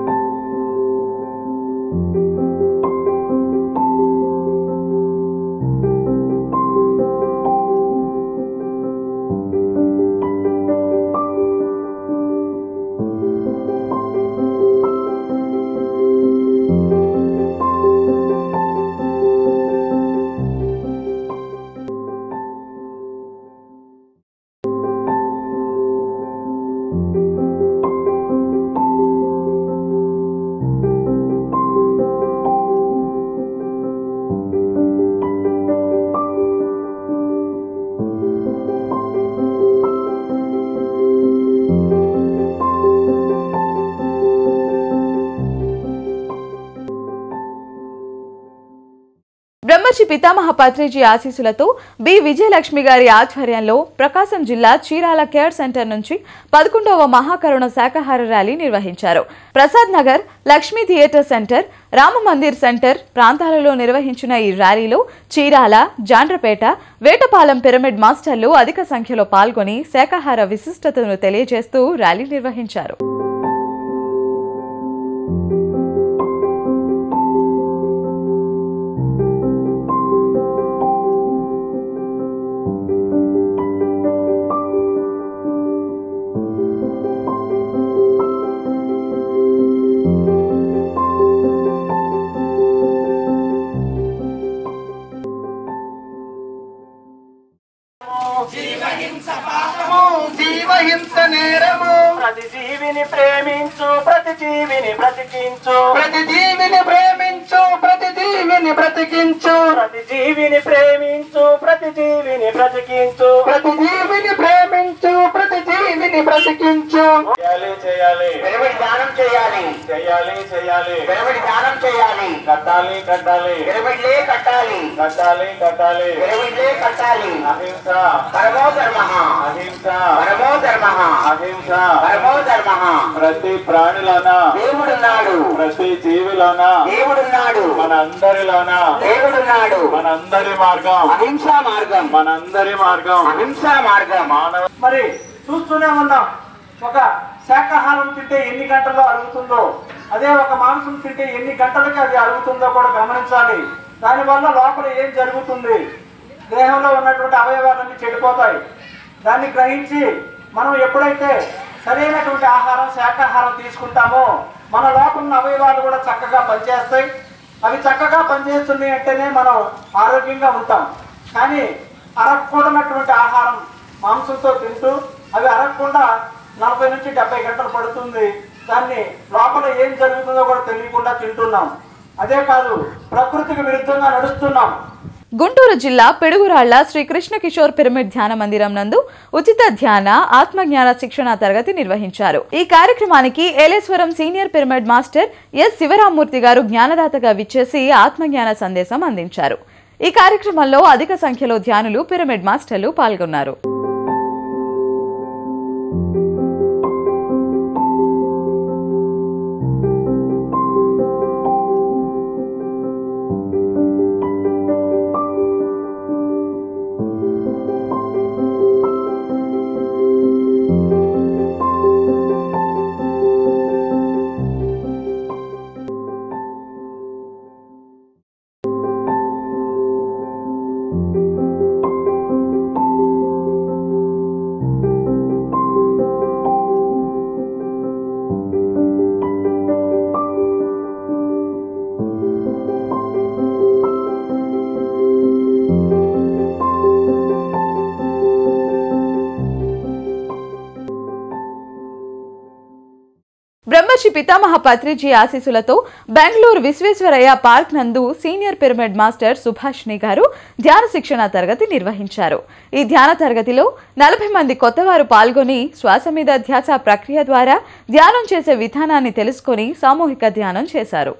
Speaker 1: బ్రహ్మర్షి పితామహ పత్రిజీ ఆశీస్సులతో బి విజయలక్ష్మి గారి ఆధ్వర్యంలో ప్రకాశం జిల్లా చీరాల కేర్ సెంటర్ నుంచి పదకొండవ మహాకరుణ శాకాహార ర్యాలీ నిర్వహించారు Prasad Nagar Lakshmi theatre centre Rama Mandir centre ప్రాంతాలలో నిర్వహించిన ఈ ర్యాలీలో చీరాల జాండ్రపేట వేటపాలెం పిరమిడ్ మాస్టర్లు అధిక సంఖ్యలో పాల్గొని శాకాహార విశిష్టతను తెలియజేస్తూ ర్యాలీ నిర్వహించారు
Speaker 5: జీవహింస నేరము ప్రతి జీవిని ప్రేమించు ప్రతి జీవిని బ్రతికించు ప్రతి జీవిని ప్రేమించు ప్రతి జీవిని బ్రతికించు ప్రతి జీవిని ప్రేమించు ప్రతి జీవిని బ్రతికించు ప్రతి జీవిని ప్రేమించు ప్రతి జీవిని బ్రతికించు చేయాలి చేయాలి పిరమిడ్ దానం చేయాలి చేయాలి చేయాలి పిరమిడ్ దానం చేయాలి కట్టాలి కట్టాలి పిరమిడ్లే కట్టాలి కట్టాలి కట్టాలి పిరమిడ్లే కట్టాలి అహింస పరమో ధర్మ అహింస పరమో ధర్మ అహింస పరమో ధర్మ ప్రతి ప్రాణిలోన దేవుడున్నాడు ప్రతి జీవిలోన దేవుడున్నాడు మనందరిలోన దేవుడున్నాడు మనందరి మార్గం అహింస మార్గం మనందరి మార్గం అహింస మార్గం మానవ మరి చూస్తూనే ఉన్నాం ఒక శాకాహారం తింటే ఎన్ని గంటల్లో అరుగుతుందో అదే ఒక మాంసం తింటే ఎన్ని గంటలకి అది అరుగుతుందో కూడా గమనించాలి దానివల్ల లోపల ఏం జరుగుతుంది దేహంలో ఉన్నటువంటి అవయవాలన్నీ చెడిపోతాయి దాన్ని గ్రహించి మనం ఎప్పుడైతే సరైనటువంటి ఆహారం శాకాహారం తీసుకుంటామో మన లోపల ఉన్న అవయవాలు కూడా చక్కగా పనిచేస్తాయి అవి చక్కగా పనిచేస్తున్నాయి అంటేనే మనం ఆరోగ్యంగా ఉంటాం కానీ అరగకూడనటువంటి ఆహారం మాంసంతో తింటూ అవి అరగకుండా నలభై నుంచి డెబ్బై గంటలు పడుతుంది దాన్ని లోపల ఏం జరుగుతుందో కూడా తెలియకుండా తింటున్నాం అదే కాదు ప్రకృతికి విరుద్ధంగా నడుస్తున్నాం
Speaker 1: గుంటూరు జిల్లా పిడుగురాళ్ల శ్రీ కృష్ణ కిషోర్ పిరమిడ్ ధ్యాన మందిరం నందు ఉచిత ధ్యాన ఆత్మజ్ఞాన శిక్షణ తరగతి నిర్వహించారు ఈ కార్యక్రమానికి Yeleswaram senior pyramid master S Sivaramamurthy గారు జ్ఞానదాతగా విచ్చేసి ఆత్మజ్ఞాన సందేశం అందించారు ఈ కార్యక్రమంలో అధిక సంఖ్యలో ధ్యానులు పిరమిడ్ మాస్టర్లు పాల్గొన్నారు బ్రహ్మర్షి పితామహ పత్రిజీ ఆశీస్సులతో బెంగళూరు విశ్వేశ్వరయ్య పార్క్ నందు సీనియర్ పిరమిడ్ మాస్టర్ సుభాష్ని గారు ధ్యాన శిక్షణ తరగతి నిర్వహించారు ఈ ధ్యాన తరగతిలో నలభై మంది కొత్తవారు పాల్గొని శ్వాస మీద ధ్యాస ప్రక్రియ ద్వారా ధ్యానం చేసే విధానాన్ని తెలుసుకొని సామూహిక ధ్యానం చేశారు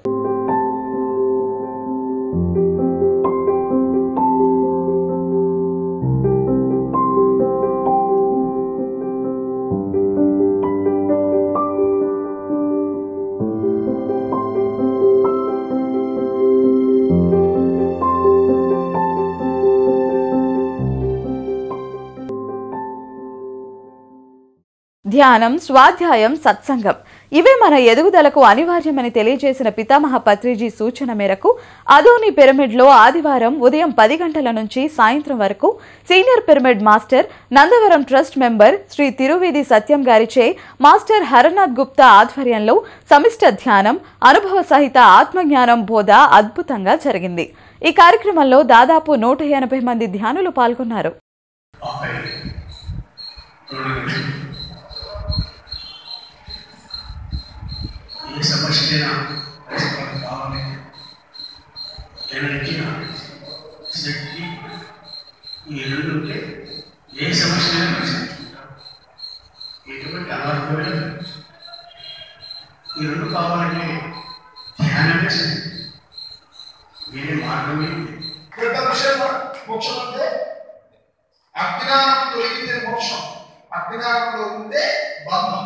Speaker 1: ధ్యానం స్వాధ్యాయం సత్సంగం ఇవే మన ఎదుగుదలకు అనివార్యమని తెలియజేసిన పితామహ పత్రిజీ సూచన మేరకు అదోని పిరమిడ్లో ఆదివారం ఉదయం పది గంటల నుంచి సాయంత్రం వరకు senior pyramid master Nandavaram trust member Shri Tiruveedhi Satyam గారిచే మాస్టర్ హరనాథ్ గుప్తా ఆధ్వర్యంలో సమిష్ట ధ్యానం అనుభవ సహిత ఆత్మజ్ఞానం బోధ అద్భుతంగా జరిగింది ఈ కార్యక్రమంలో దాదాపు నూట ఎనభై మంది ధ్యానులు పాల్గొన్నారు
Speaker 11: ఏ సమస్యకైనా పరిష్కారం కావాలి ఎనర్జీ శక్తి ఈ రెండు ఉంటే ఏ సమస్యనైనా పరిష్కరించుకుంటాం ఎటువంటి అనారోగ్యమైన ఈ రెండు కావాలంటే ధ్యానమే సరే వేరే మార్గమే లేదు.
Speaker 12: పెద్ద విషయం మోక్షం అంటే అజ్ఞానం తొలగితే మోక్షం అజ్ఞానంలో ఉంటే బంధం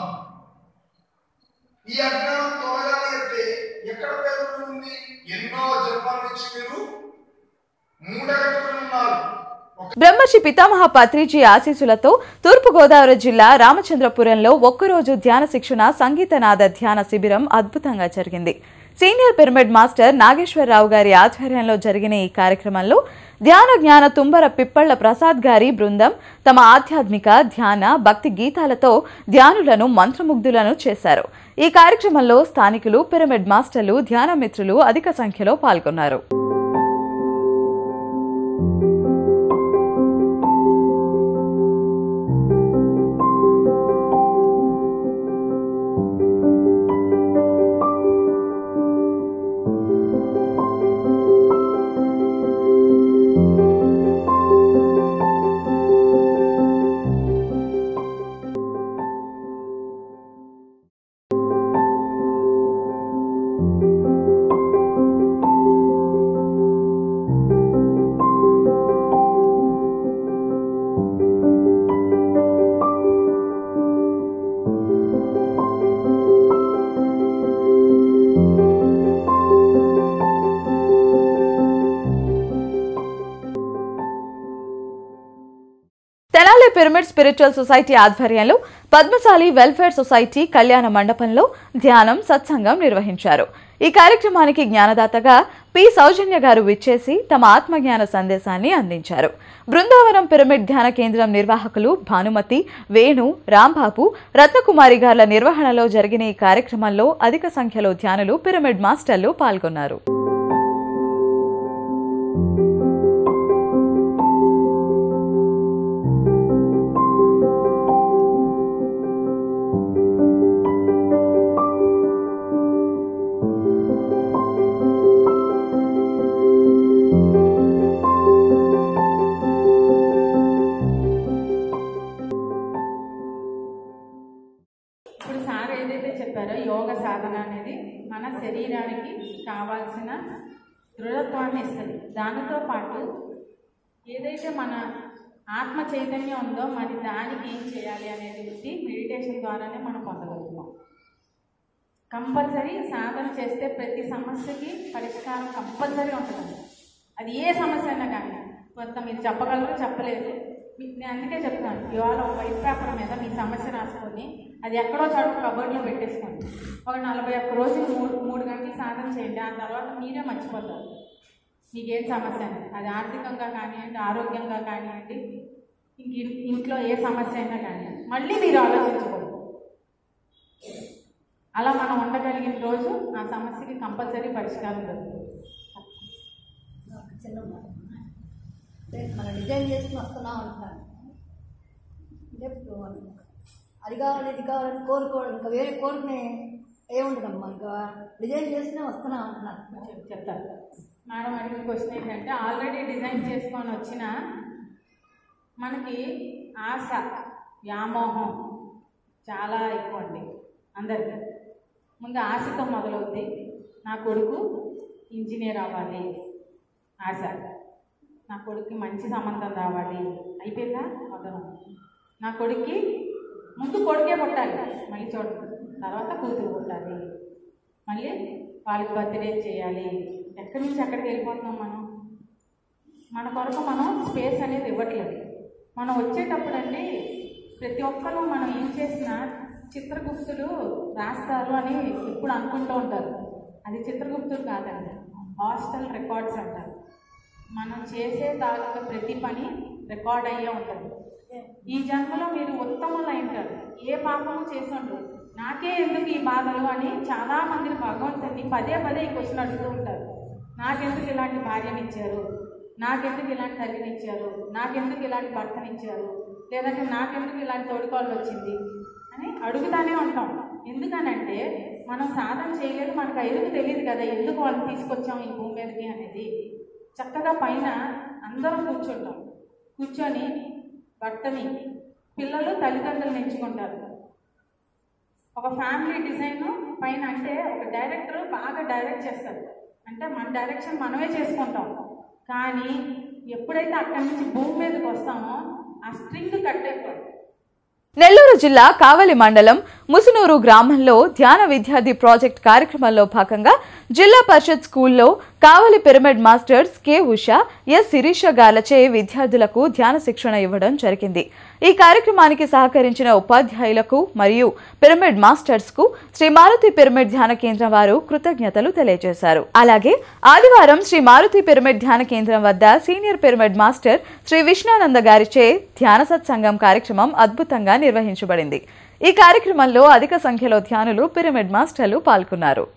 Speaker 12: ఈ అజ్ఞానం తొలగాలి అంటే ఎక్కడ పేరుకుని ఉంది ఎన్నో జన్మాల నుంచి మీరు మూడగట్టుకుని ఉన్నారు
Speaker 1: బ్రహ్మర్షి పితామహ పత్రిజీ ఆశీస్సులతో తూర్పుగోదావరి జిల్లా రామచంద్రపురంలో ఒక్కరోజు ధ్యాన శిక్షణ సంగీతనాద ధ్యాన శిబిరం అద్భుతంగా జరిగింది సీనియర్ పిరమిడ్ మాస్టర్ నాగేశ్వరరావు గారి ఆధ్వర్యంలో జరిగిన ఈ కార్యక్రమంలో ధ్యాన జ్ఞాన తుంబర పిప్పళ్ల ప్రసాద్ గారి బృందం తమ ఆధ్యాత్మిక ధ్యాన భక్తి గీతాలతో ధ్యానులను మంత్రముగ్ధులను చేశారు ఈ కార్యక్రమంలో స్థానికులు పిరమిడ్ మాస్టర్లు ధ్యాన మిత్రులు అధిక సంఖ్యలో పాల్గొన్నారు తెనాలి పిరమిడ్ స్పిరిచువల్ సొసైటీ ఆధ్వర్యంలో పద్మశాలి వెల్ఫేర్ సొసైటీ కళ్యాణ మండపంలో ధ్యానం సత్సంగం నిర్వహించారు ఈ కార్యక్రమానికి జ్ఞానదాతగా పి సౌజన్య గారు విచ్చేసి తమ ఆత్మజ్ఞాన సందేశాన్ని అందించారు బృందావనం పిరమిడ్ ధ్యాన కేంద్రం నిర్వాహకులు భానుమతి వేణు రాంబాబు రత్నకుమారి గార్ల నిర్వహణలో జరిగిన ఈ కార్యక్రమంలో అధిక సంఖ్యలో ధ్యానులు పిరమిడ్ మాస్టర్లు పాల్గొన్నారు
Speaker 13: ఇప్పుడు సార్ ఏదైతే చెప్పారో యోగ సాధన అనేది మన శరీరానికి కావాల్సిన దృఢత్వాన్ని ఇస్తుంది దానితో పాటు ఏదైతే మన ఆత్మ చైతన్యం ఉందో మరి దానికి ఏం చేయాలి అనేది మెడిటేషన్ ద్వారానే మనం పొందగలుగుతాం కంపల్సరీ సాధన చేస్తే ప్రతి సమస్యకి పరిష్కారం కంపల్సరీ ఉంటుంది అది ఏ సమస్య అయినా కానీ కొంత మీరు చెప్పగలరు చెప్పలేరు మీ- నేను అందుకే చెప్తాను ఇవాళ ఒక వైట్ పేపర్ మీద మీ సమస్య రాసుకొని అది ఎక్కడో చోట కబోర్డ్లో పెట్టేసుకోండి ఒక నలభై ఒక్క రోజులు మూడు మూడు గంటలు సాధన చేయండి ఆ తర్వాత మీరే మర్చిపోతారు మీకేం సమస్య అనేది అది ఆర్థికంగా కానివ్వండి ఆరోగ్యంగా కానివ్వండి ఇంక ఇన్- ఇంట్లో ఏ సమస్య అయినా కానివ్వండి మళ్ళీ మీరు ఆలోచించకూడదు అలా మనం ఉండగలిగిన రోజు ఆ సమస్యకి కంపల్సరీ పరిష్కారం దొరుకుతుంది
Speaker 14: చిన్న మాట. అంటే మనం డిజైన్ చేసుకుని వస్తున్నాం అంటున్నాను అంటే ఇప్పుడు మనం అది కావాలి ఇది కావాలని కోరుకోవడం ఇంకా వేరే కోరుకునే ఏముండదమ్మా ఇంకా డిజైన్ చేసినా వస్తున్నా అంటున్నాను
Speaker 13: చెప్తారు మేడం అడిగిన క్వశ్చన్ ఏంటంటే ఆల్రెడీ డిజైన్ చేసుకొని వచ్చిన మనకి ఆశ వ్యామోహం చాలా ఎక్కువ అండి అందరికీ ముందు ఆశతో మొదలవుద్ది నా కొడుకు ఇంజనీర్ అవ్వాలి ఆశ నా కొడుక్కి మంచి సంబంధం రావాలి అయిపోయిందా మొదలు నా కొడుక్కి ముందు కొడుకే పుట్టాలి మళ్ళీ చూడండి తర్వాత కూతురు పుట్టాలి మళ్ళీ వాళ్ళకి బర్త్డే చేయాలి ఎక్కడి నుంచి ఎక్కడికి వెళ్ళిపోతున్నాం మనం మన కొరకు మనం స్పేస్ అనేది ఇవ్వట్లేదు మనం వచ్చేటప్పుడు అండి ప్రతి ఒక్కరూ మనం ఏం చేసినా చిత్రగుప్తులు రాస్తారు అని ఇప్పుడు అనుకుంటూ ఉంటారు అది చిత్రగుప్తులు కాదండి హాస్టల్ రికార్డ్స్ అంటారు మనం చేసే తాలూకా ప్రతి పని రికార్డ్ అయ్యే ఉంటుంది ఈ జన్మలో మీరు ఉత్తములు ఉంటారు ఏ పాపము చేసి ఉండరు నాకే ఎందుకు ఈ బాధలు అని చాలా మంది భగవంతుని పదే పదే ఈ క్వశ్చన్ అడుగుతూ ఉంటారు నాకెందుకు ఇలాంటి భార్యనిచ్చారు నాకెందుకు ఇలాంటి తల్లినిచ్చారు నాకెందుకు ఇలాంటి భర్తనిచ్చారు లేదంటే నాకెందుకు ఇలాంటి తోడుకోళ్ళు వచ్చింది అని అడుగుతానే ఉంటాం ఎందుకనంటే మనం సాధన చేయలేదు మనకు ఐదుకు తెలియదు కదా ఎందుకు వాళ్ళని తీసుకొచ్చాం ఈ భూమి మీదకి అనేది చక్కగా పైన అందరం కూర్చుంటాం కూర్చొని భర్తని పిల్లలు తల్లిదండ్రులు ఎంచుకుంటారు ఒక ఫ్యామిలీ డిజైన్ పైన అంటే ఒక డైరెక్టర్ బాగా డైరెక్ట్ చేస్తారు అంటే మన డైరెక్షన్ మనమే చేసుకుంటాం కానీ ఎప్పుడైతే అక్కడి నుంచి భూమి మీదకి వస్తామో ఆ స్ట్రింగ్ కట్ అయిపోతుంది
Speaker 1: నెల్లూరు జిల్లా కావలి మండలం ముసునూరు గ్రామంలో ధ్యాన విద్యార్థి ప్రాజెక్ట్ కార్యక్రమంలో భాగంగా జిల్లా పరిషత్ స్కూల్లో Kavali pyramid masters K Usha S Sirisha గార్లచే విద్యార్థులకు ధ్యాన శిక్షణ ఇవ్వడం జరిగింది ఈ కార్యక్రమానికి సహకరించిన ఉపాధ్యాయులకు మరియు పిరమిడ్ మాస్టర్స్ కు శ్రీ మారుతి పిరమిడ్ ధ్యాన కేంద్రం వారు కృతజ్ఞతలు తెలియజేశారు అలాగే ఆదివారం శ్రీ మారుతి పిరమిడ్ ధ్యాన కేంద్రం వద్ద senior pyramid master Shri Vishnananda గారిచే ధ్యాన సత్సంగం కార్యక్రమం అద్భుతంగా నిర్వహించబడింది ఈ కార్యక్రమంలో అధిక సంఖ్యలో ధ్యానులు పిరమిడ్ మాస్టర్లు పాల్గొన్నారు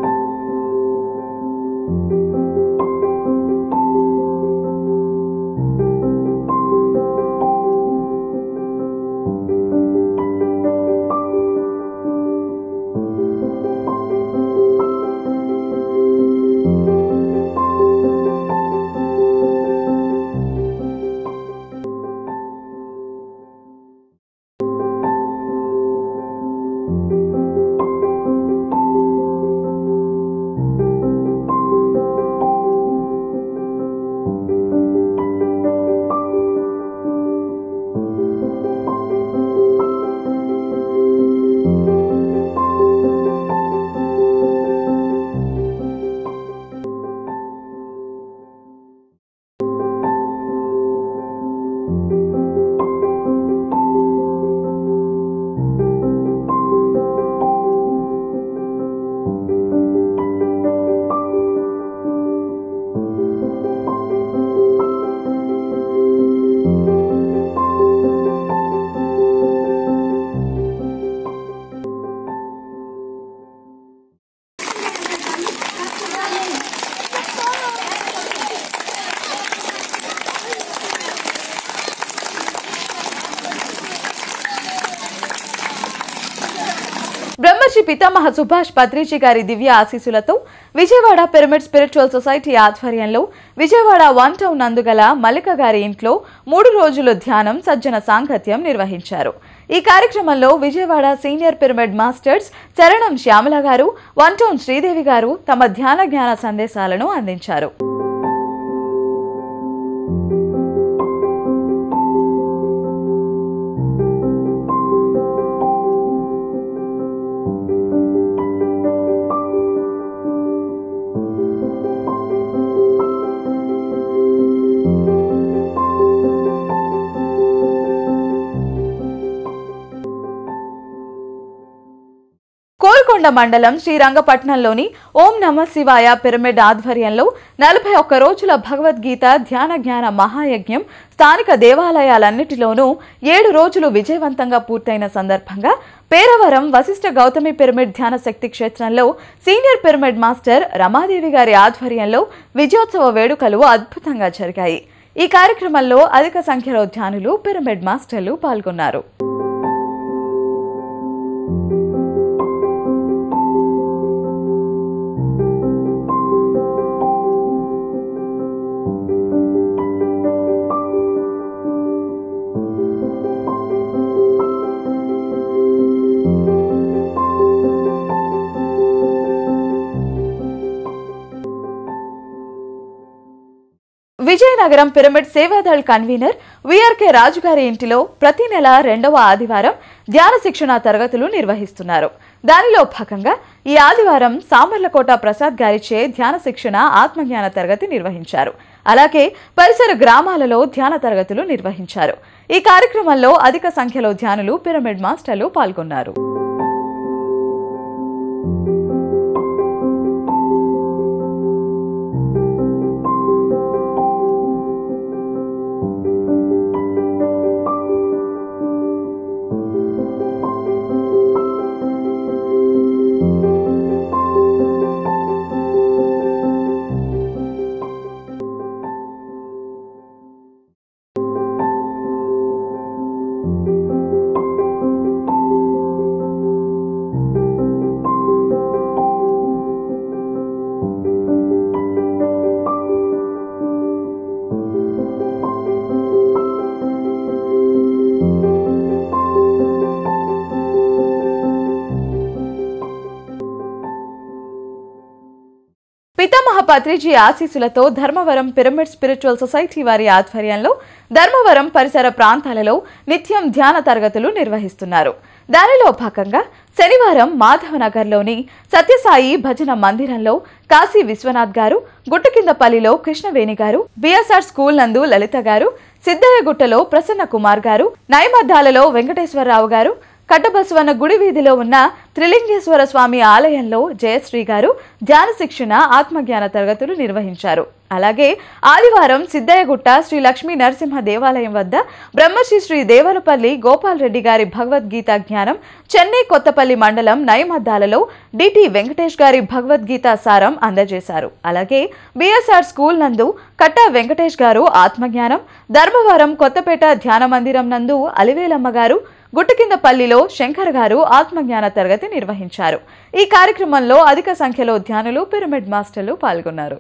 Speaker 1: బ్రహ్మశ్రీ పితామహ సుభాష్ పత్రిజీ గారి దివ్య ఆశీస్సులతో విజయవాడ పిరమిడ్ స్పిరిచువల్ సొసైటీ ఆధ్వర్యంలో విజయవాడ వన్ టౌన్ నందుగల మల్లిక గారి ఇంట్లో మూడు రోజులు ధ్యానం సజ్జన సాంగత్యం నిర్వహించారు ఈ కార్యక్రమంలో విజయవాడ సీనియర్ పిరమిడ్ మాస్టర్స్ చరణం శ్యామల గారు వన్ టౌన్ శ్రీదేవి గారు తమ ధ్యాన జ్ఞాన సందేశాలను అందించారు కోల్కొండ మండలం శ్రీరంగపట్నంలోని ఓం నమ శివాయ పిరమిడ్ ఆధ్వర్యంలో నలభై ఒక్క రోజుల భగవద్గీత ధ్యాన జ్ఞాన మహాయజ్ఞం స్థానిక దేవాలయాలన్నిటిలోనూ ఏడు రోజులు విజయవంతంగా పూర్తయిన సందర్భంగా పేరవరం వశిష్ఠ గౌతమి పిరమిడ్ ధ్యాన శక్తి క్షేత్రంలో సీనియర్ పిరమిడ్ మాస్టర్ రమాదేవి గారి ఆధ్వర్యంలో విజయోత్సవ వేడుకలు అద్భుతంగా జరిగాయి ఈ కార్యక్రమంలో అధిక సంఖ్యలో ధ్యానులు పిరమిడ్ మాస్టర్లు పాల్గొన్నారు Vizianagaram pyramid Sevadal convener VRK Raju గారి ఇంటిలో ప్రతి నెల రెండవ ఆదివారం ధ్యాన శిక్షణ తరగతులు నిర్వహిస్తున్నారు దానిలో భాగంగా ఈ ఆదివారం సామర్లకోట ప్రసాద్ గారిచే ధ్యాన శిక్షణ ఆత్మజ్ఞాన తరగతి నిర్వహించారు అలాగే పరిసర గ్రామాలలో ధ్యాన తరగతులు నిర్వహించారు ఈ కార్యక్రమంలో అధిక సంఖ్యలో ధ్యానులు పిరమిడ్ మాస్టర్లు పాల్గొన్నారు పితామహ పత్రిజీ ఆశీస్సులతో ధర్మవరం పిరమిడ్ స్పిరిచువల్ సొసైటీ వారి ఆధ్వర్యంలో ధర్మవరం పరిసర ప్రాంతాలలో నిత్యం ధ్యాన తరగతులు నిర్వహిస్తున్నారు దానిలో భాగంగా శనివారం మాధవనగర్లోని సత్యసాయి భజన మందిరంలో కాశీ విశ్వనాథ్ గారు గుట్టుకిందపల్లిలో కృష్ణవేణి గారు బిఎస్ఆర్ స్కూల్ నందు లలిత గారు సిద్ధయ్యగుట్టలో ప్రసన్న కుమార్ గారు నైమద్దాలలో వెంకటేశ్వరరావు గారు కట్టబసవన్న గుడి వీధిలో ఉన్న త్రిలింగేశ్వర స్వామి ఆలయంలో జయశ్రీ గారు ధ్యాన శిక్షణ ఆత్మజ్ఞాన తరగతులు నిర్వహించారు అలాగే ఆదివారం సిద్దయ్యగుట్ట శ్రీ లక్ష్మీ నరసింహ దేవాలయం వద్ద బ్రహ్మశ్రీ శ్రీ దేవరపల్లి గోపాల్ రెడ్డి గారి భగవద్గీత జ్ఞానం చెన్నై కొత్తపల్లి మండలం నయమద్దాలలో డిటి వెంకటేష్ గారి భగవద్గీత సారం అందజేశారు అలాగే బిఎస్ఆర్ స్కూల్ నందు కట్టా వెంకటేష్ గారు ఆత్మజ్ఞానం ధర్మవరం కొత్తపేట ధ్యాన మందిరం నందు అలివేలమ్మ గారు గుట్టుకిందపల్లిలో శంకర్ గారు ఆత్మజ్ఞాన తరగతి నిర్వహించారు ఈ కార్యక్రమంలో అధిక సంఖ్యలో ధ్యానులు పిరమిడ్ మాస్టర్లు పాల్గొన్నారు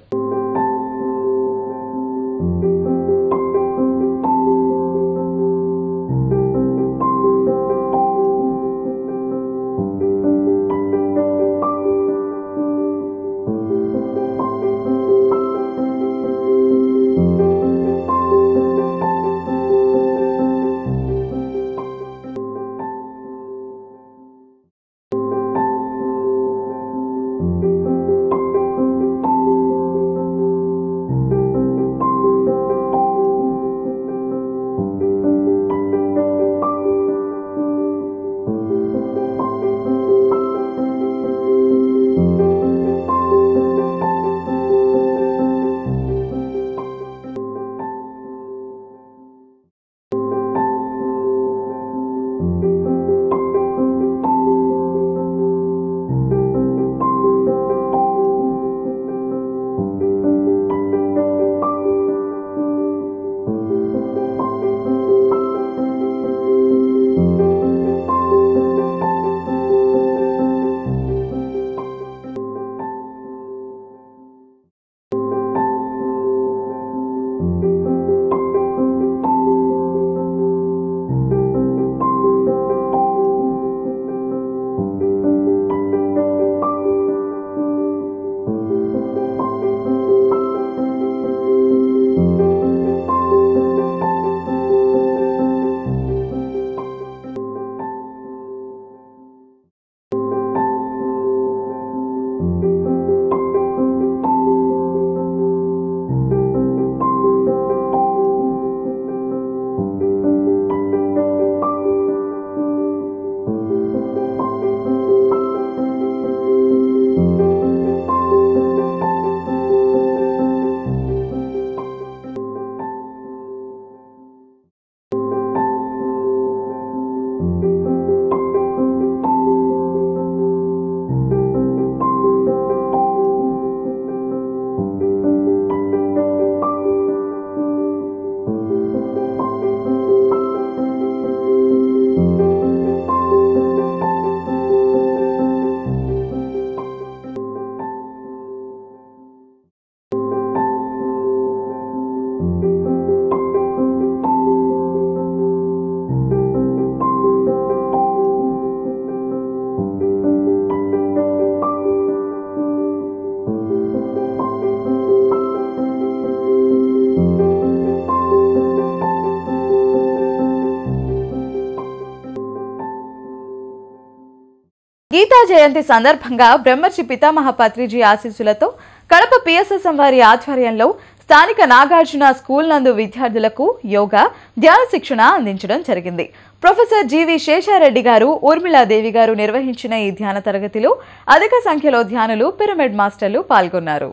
Speaker 1: గీతా జయంతి సందర్భంగా బ్రహ్మర్షి పితామహ పత్రిజీ ఆశీస్సులతో కడప పిఎస్ఎస్ఎం వారి ఆధ్వర్యంలో స్థానిక నాగార్జున స్కూల్ నందు విద్యార్థులకు యోగా ధ్యాన శిక్షణ అందించడం జరిగింది ప్రొఫెసర్ జీవి శేషారెడ్డి గారు ఊర్మిళాదేవి గారు నిర్వహించిన ఈ ధ్యాన తరగతిలో అధిక సంఖ్యలో ధ్యానులు పిరమిడ్ మాస్టర్లు పాల్గొన్నారు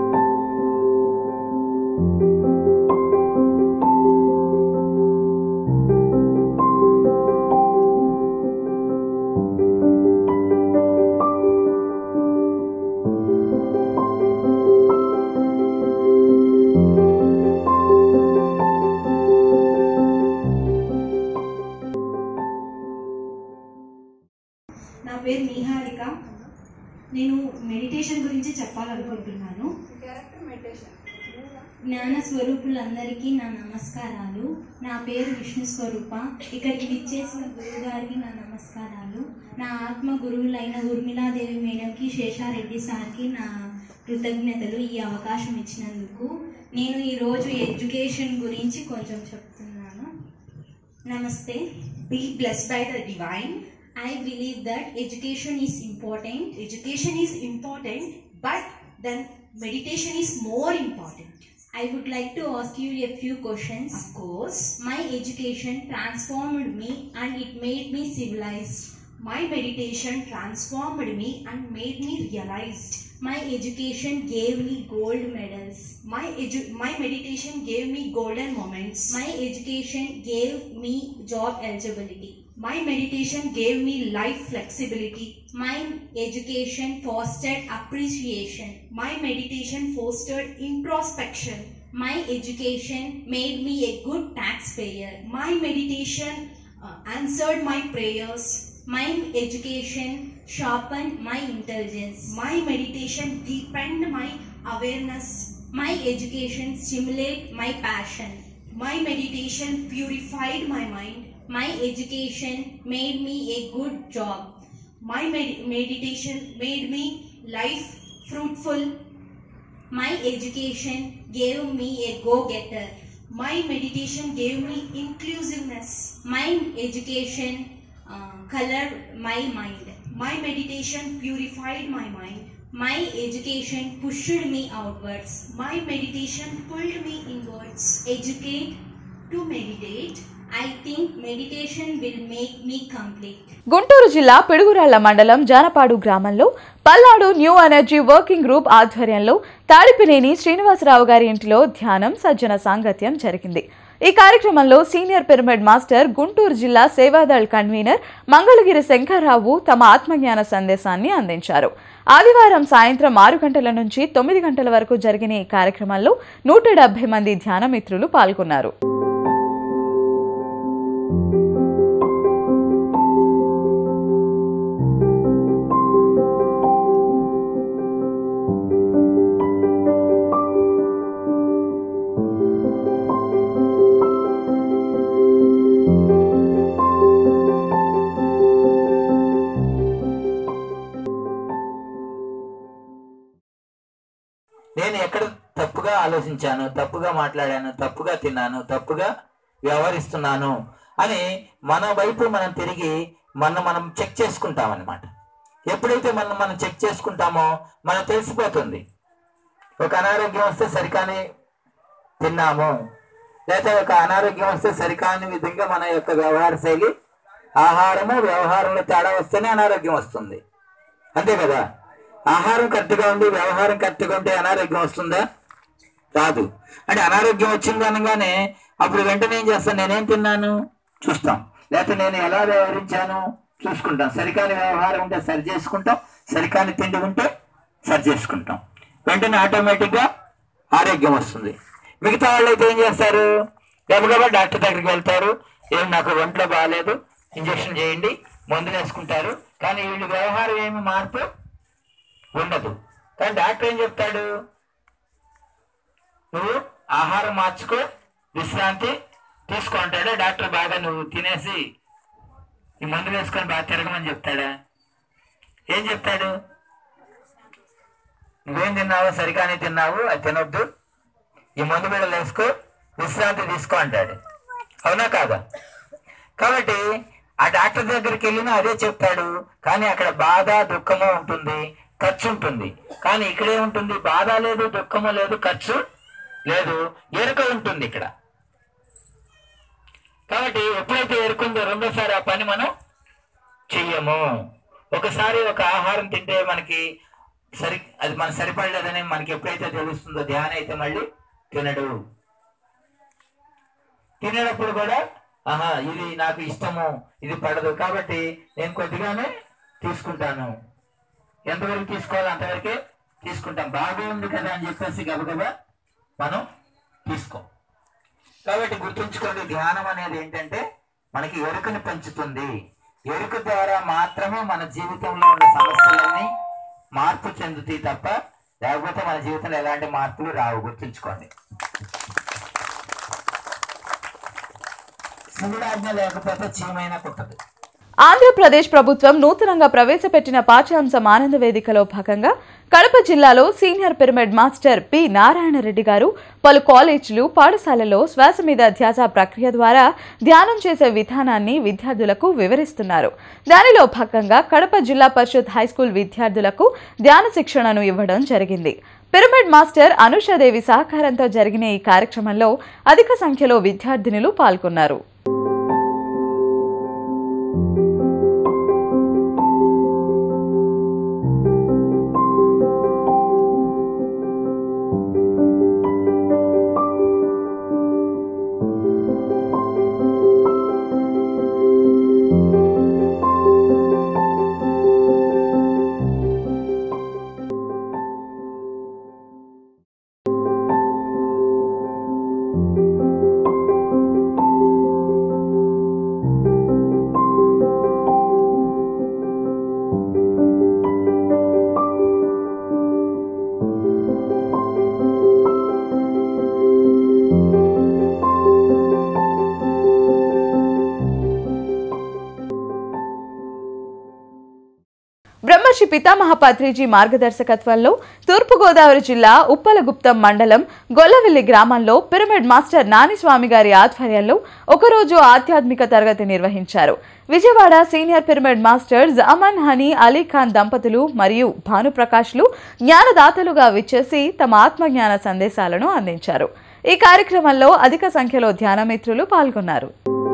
Speaker 15: నా పేరు నిహారిక నేను మెడిటేషన్ గురించి చెప్పాలనుకుంటున్నాను జ్ఞాన స్వరూపులందరికీ నా నమస్కారాలు నా పేరు విష్ణు స్వరూప ఇక్కడికి విచ్చేసిన గురువు గారికి నా నమస్కారాలు నా ఆత్మ గురువులైన ఊర్మిళాదేవి మేడంకి శేషారెడ్డి సార్కి నా కృతజ్ఞతలు ఈ అవకాశం ఇచ్చినందుకు నేను ఈరోజు ఎడ్యుకేషన్ గురించి కొంచెం చెప్తున్నాను నమస్తే be blessed by the divine I believe that education is important. Education is important, but then meditation is more important. I would like to ask you a few questions. Of course, my education transformed me and it made me civilized. My meditation transformed me and made me realized. My education gave me gold medals. My edu- my meditation gave me golden moments. My education gave me job eligibility. My meditation gave me life flexibility. My education fostered appreciation. My meditation fostered introspection. My education made me a good taxpayer. My meditation uh, answered my prayers. My education sharpened my intelligence. My meditation deepened my awareness. My education stimulated my passion. My meditation purified my mind. My education made me a good job. My med- meditation made me life fruitful. My education gave me a go-getter. My meditation gave me inclusiveness. My education uh, colored my mind. My meditation purified my mind. My education pushed me outwards. My meditation pulled me inwards. Educate to meditate. I think meditation will make me complete.
Speaker 1: Guntur జిల్లా పిడుగురాళ్ల మండలం జానపాడు గ్రామంలో Palnadu new energy working group ఆధ్వర్యంలో తాడిపినేని శ్రీనివాసరావు గారి ఇంటిలో ధ్యానం సజ్జన సాంగత్యం జరిగింది ఈ కార్యక్రమంలో సీనియర్ పిరమిడ్ మాస్టర్ గుంటూరు జిల్లా సేవాదళ్ కన్వీనర్ మంగళగిరి శంకర్రావు తమ ఆత్మజ్ఞాన సందేశాన్ని అందించారు ఆదివారం సాయంత్రం ఆరు గంటల నుంచి తొమ్మిది గంటల వరకు జరిగిన ఈ కార్యక్రమంలో నూట డెబ్బై మంది ధ్యాన మిత్రులు పాల్గొన్నారు
Speaker 8: నేను ఎక్కడ తప్పుగా ఆలోచించాను తప్పుగా మాట్లాడాను తప్పుగా తిన్నాను తప్పుగా వ్యవహరిస్తున్నాను అని మన వైపు మనం తిరిగి మనం మనం చెక్ చేసుకుంటాం అనమాట ఎప్పుడైతే మనం మనం చెక్ చేసుకుంటామో మనకు తెలిసిపోతుంది ఒక అనారోగ్యం వస్తే సరికాని తిన్నాము లేదా ఒక అనారోగ్యం వస్తే సరికాని విధంగా మన యొక్క వ్యవహార శైలి ఆహారము వ్యవహారంలో తేడా వస్తేనే అనారోగ్యం వస్తుంది అంతే కదా ఆహారం కరెక్ట్గా ఉంది వ్యవహారం కరెక్ట్గా ఉంటే అనారోగ్యం వస్తుందా రాదు అంటే అనారోగ్యం వచ్చింది అనగానే అప్పుడు వెంటనే ఏం చేస్తాను నేనేం తిన్నాను చూస్తాం లేకపోతే నేను ఎలా వ్యవహరించాను చూసుకుంటాం సరికాని వ్యవహారం ఉంటే సరి చేసుకుంటాం సరికాని తిండి ఉంటే సరి చేసుకుంటాం వెంటనే ఆటోమేటిక్గా ఆరోగ్యం వస్తుంది మిగతా వాళ్ళు అయితే ఏం చేస్తారు గబగబా డాక్టర్ దగ్గరికి వెళ్తారు ఏం నాకు ఒంట్లో బాగాలేదు ఇంజక్షన్ చేయండి మందులు వేసుకుంటారు కానీ వీళ్ళు వ్యవహారం ఏమి మార్పు ఉండదు కానీ డాక్టర్ ఏం చెప్తాడు నువ్వు ఆహారం మార్చుకో విశ్రాంతి తీసుకో అంటాడా డాక్టర్ బాగా నువ్వు తినేసి ఈ మందు వేసుకొని బాగా తిరగమని చెప్తాడా ఏం చెప్తాడు నువ్వేం తిన్నావు సరిగానే తిన్నావు అది తినొద్దు ఈ మందు బిళ్ళలు వేసుకో విశ్రాంతి తీసుకో అంటాడు అవునా కాదా కాబట్టి ఆ డాక్టర్ దగ్గరికి వెళ్ళినా అదే చెప్తాడు కానీ అక్కడ బాధ దుఃఖము ఉంటుంది ఖర్చు ఉంటుంది కానీ ఇక్కడే ఉంటుంది బాధ లేదు దుఃఖము లేదు ఖర్చు లేదు ఎరుక ఉంటుంది ఇక్కడ కాబట్టి ఎప్పుడైతే ఎరుకుందో రెండోసారి ఆ పని మనం చెయ్యము ఒకసారి ఒక ఆహారం తింటే మనకి సరి అది మన సరిపడలేదని మనకి ఎప్పుడైతే తెలుస్తుందో ధ్యానం అయితే మళ్ళీ తినడు తినేటప్పుడు కూడా ఆహా ఇది నాకు ఇష్టము ఇది పడదు కాబట్టి నేను కొద్దిగానే తీసుకుంటాను ఎంతవరకు తీసుకోవాలో అంతవరకే తీసుకుంటాం బాగుంది కదా అని చెప్పేసి గబగబా మనం తీసుకో కాబట్టి గుర్తుంచుకోండి ధ్యానం అనేది ఏంటంటే మనకి ఎరుకని పెంచుతుంది ఎరుక ద్వారా మాత్రమే మన జీవితంలో ఉన్న సమస్యలన్నీ మార్పు చెందుతాయి తప్ప లేకపోతే మన జీవితంలో ఎలాంటి మార్పులు రావు గుర్తుంచుకోండి శివుడాజ్ఞ లేకపోతే చీమైనా కుట్టదు
Speaker 1: ఆంధ్రప్రదేశ్ ప్రభుత్వం నూతనంగా ప్రవేశపెట్టిన పాఠ్యాంశం ఆనంద వేదికలో భాగంగా కడప జిల్లాలో senior pyramid master P Narayanareddy గారు పలు కాలేజీలు పాఠశాలల్లో శ్వాస మీద ధ్యాస ప్రక్రియ ద్వారా ధ్యానం చేసే విధానాన్ని విద్యార్థులకు వివరిస్తున్నారు దానిలో భాగంగా కడప జిల్లా పరిషత్ హైస్కూల్ విద్యార్థులకు ధ్యాన శిక్షణను ఇవ్వడం జరిగింది పిరమిడ్ మాస్టర్ అనుషాదేవి సహకారంతో జరిగిన ఈ కార్యక్రమంలో అధిక సంఖ్యలో విద్యార్థినులు పాల్గొన్నారు బ్రహ్మర్షి పితామహ పత్రిజీ మార్గదర్శకత్వంలో తూర్పుగోదావరి జిల్లా ఉప్పలగుప్తం మండలం గొల్లవెల్లి గ్రామంలో పిరమిడ్ మాస్టర్ నానిస్వామి గారి ఆధ్వర్యంలో ఒకరోజు ఆధ్యాత్మిక తరగతి నిర్వహించారు Vijayawada senior pyramid masters Aman Honey Ali Khan దంపతులు మరియు భానుప్రకాష్లు జ్ఞానదాతలుగా విచ్చేసి తమ ఆత్మజ్ఞాన సందేశాలను అందించారు ఈ కార్యక్రమంలో అధిక సంఖ్యలో ధ్యానమిత్రులు పాల్గొన్నారు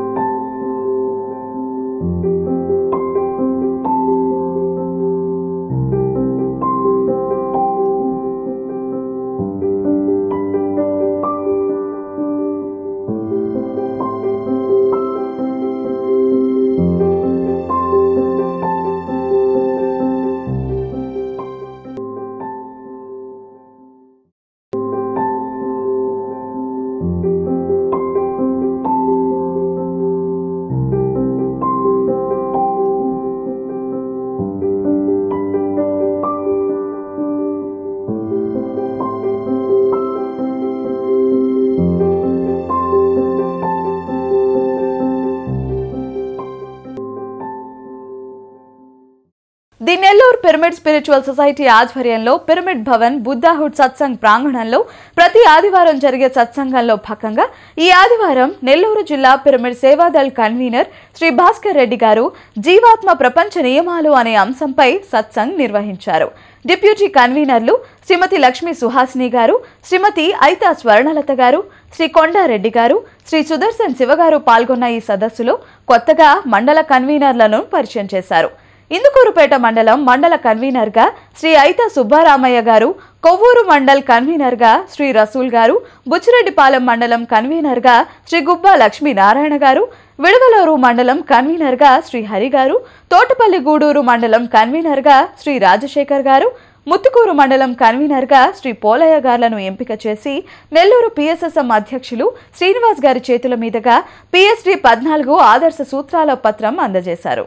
Speaker 1: the Nellore pyramid spiritual society ఆధ్వర్యంలో పిరమిడ్ భవన్ బుద్ధాహుడ్ సత్సంగ్ ప్రాంగణంలో ప్రతి ఆదివారం జరిగే సత్సంగంలో భాగంగా ఈ ఆదివారం నెల్లూరు జిల్లా పిరమిడ్ సేవాదళ్ కన్వీనర్ శ్రీ భాస్కర్ రెడ్డి గారు జీవాత్మ ప్రపంచ నియమాలు అనే అంశంపై సత్సంగ్ నిర్వహించారు డిప్యూటీ కన్వీనర్లు శ్రీమతి లక్ష్మీ సుహాసిని గారు శ్రీమతి ఐతా స్వర్ణలత గారు శ్రీ కొండారెడ్డి గారు శ్రీ సుదర్శన్ శివగారు పాల్గొన్న ఈ సదస్సులో కొత్తగా మండల కన్వీనర్లను పరిచయం చేశారు ఇందుకూరుపేట మండలం మండల కన్వీనర్గా శ్రీ ఐత సుబ్బారామయ్య గారు కొవ్వూరు మండల్ కన్వీనర్గా శ్రీ రసూల్ గారు బుచ్చిరెడ్డిపాలెం మండలం కన్వీనర్గా శ్రీ గుబ్బా లక్ష్మీనారాయణ గారు విడవలూరు మండలం కన్వీనర్గా శ్రీ హరి గారు తోటపల్లి గూడూరు మండలం కన్వీనర్గా శ్రీ రాజశేఖర్ గారు ముత్తుకూరు మండలం కన్వీనర్గా శ్రీ పోలయ్య గార్లను ఎంపిక చేసి నెల్లూరు పిఎస్ఎస్ఎం అధ్యక్షులు శ్రీనివాస్ గారి చేతుల మీదుగా పిఎస్డి పద్నాలుగు ఆదర్శ సూత్రాల పత్రం అందజేశారు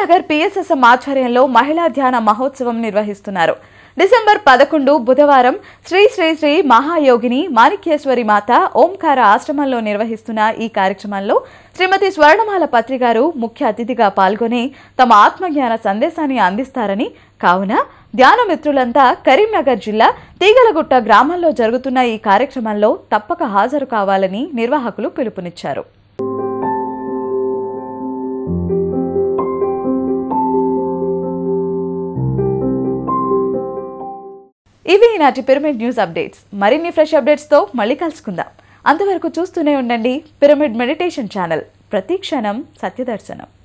Speaker 1: కరీంనగర్ పిఎస్ఎస్ఎం ఆధ్వర్యంలో మహిళా ధ్యాన మహోత్సవం నిర్వహిస్తున్నారు డిసెంబర్ పదకొండు బుధవారం శ్రీ శ్రీ శ్రీ మహాయోగిని మాణిక్యేశ్వరి మాత ఓంకార ఆశ్రమంలో నిర్వహిస్తున్న ఈ కార్యక్రమంలో శ్రీమతి స్వర్ణమాల పత్రి గారు ముఖ్య అతిథిగా పాల్గొని తమ ఆత్మజ్ఞాన సందేశాన్ని అందిస్తారని కావున ధ్యాన మిత్రులంతా కరీంనగర్ జిల్లా తీగలగుట్ట గ్రామంలో జరుగుతున్న ఈ కార్యక్రమంలో తప్పక హాజరు కావాలని నిర్వాహకులు పిలుపునిచ్చారు ఇవి ఈనాటి పిరమిడ్ న్యూస్ అప్డేట్స్ మరిన్ని ఫ్రెష్ అప్డేట్స్తో మళ్ళీ కలుసుకుందాం అంతవరకు చూస్తూనే ఉండండి పిరమిడ్ మెడిటేషన్ ఛానల్ ప్రతి క్షణం సత్యదర్శనం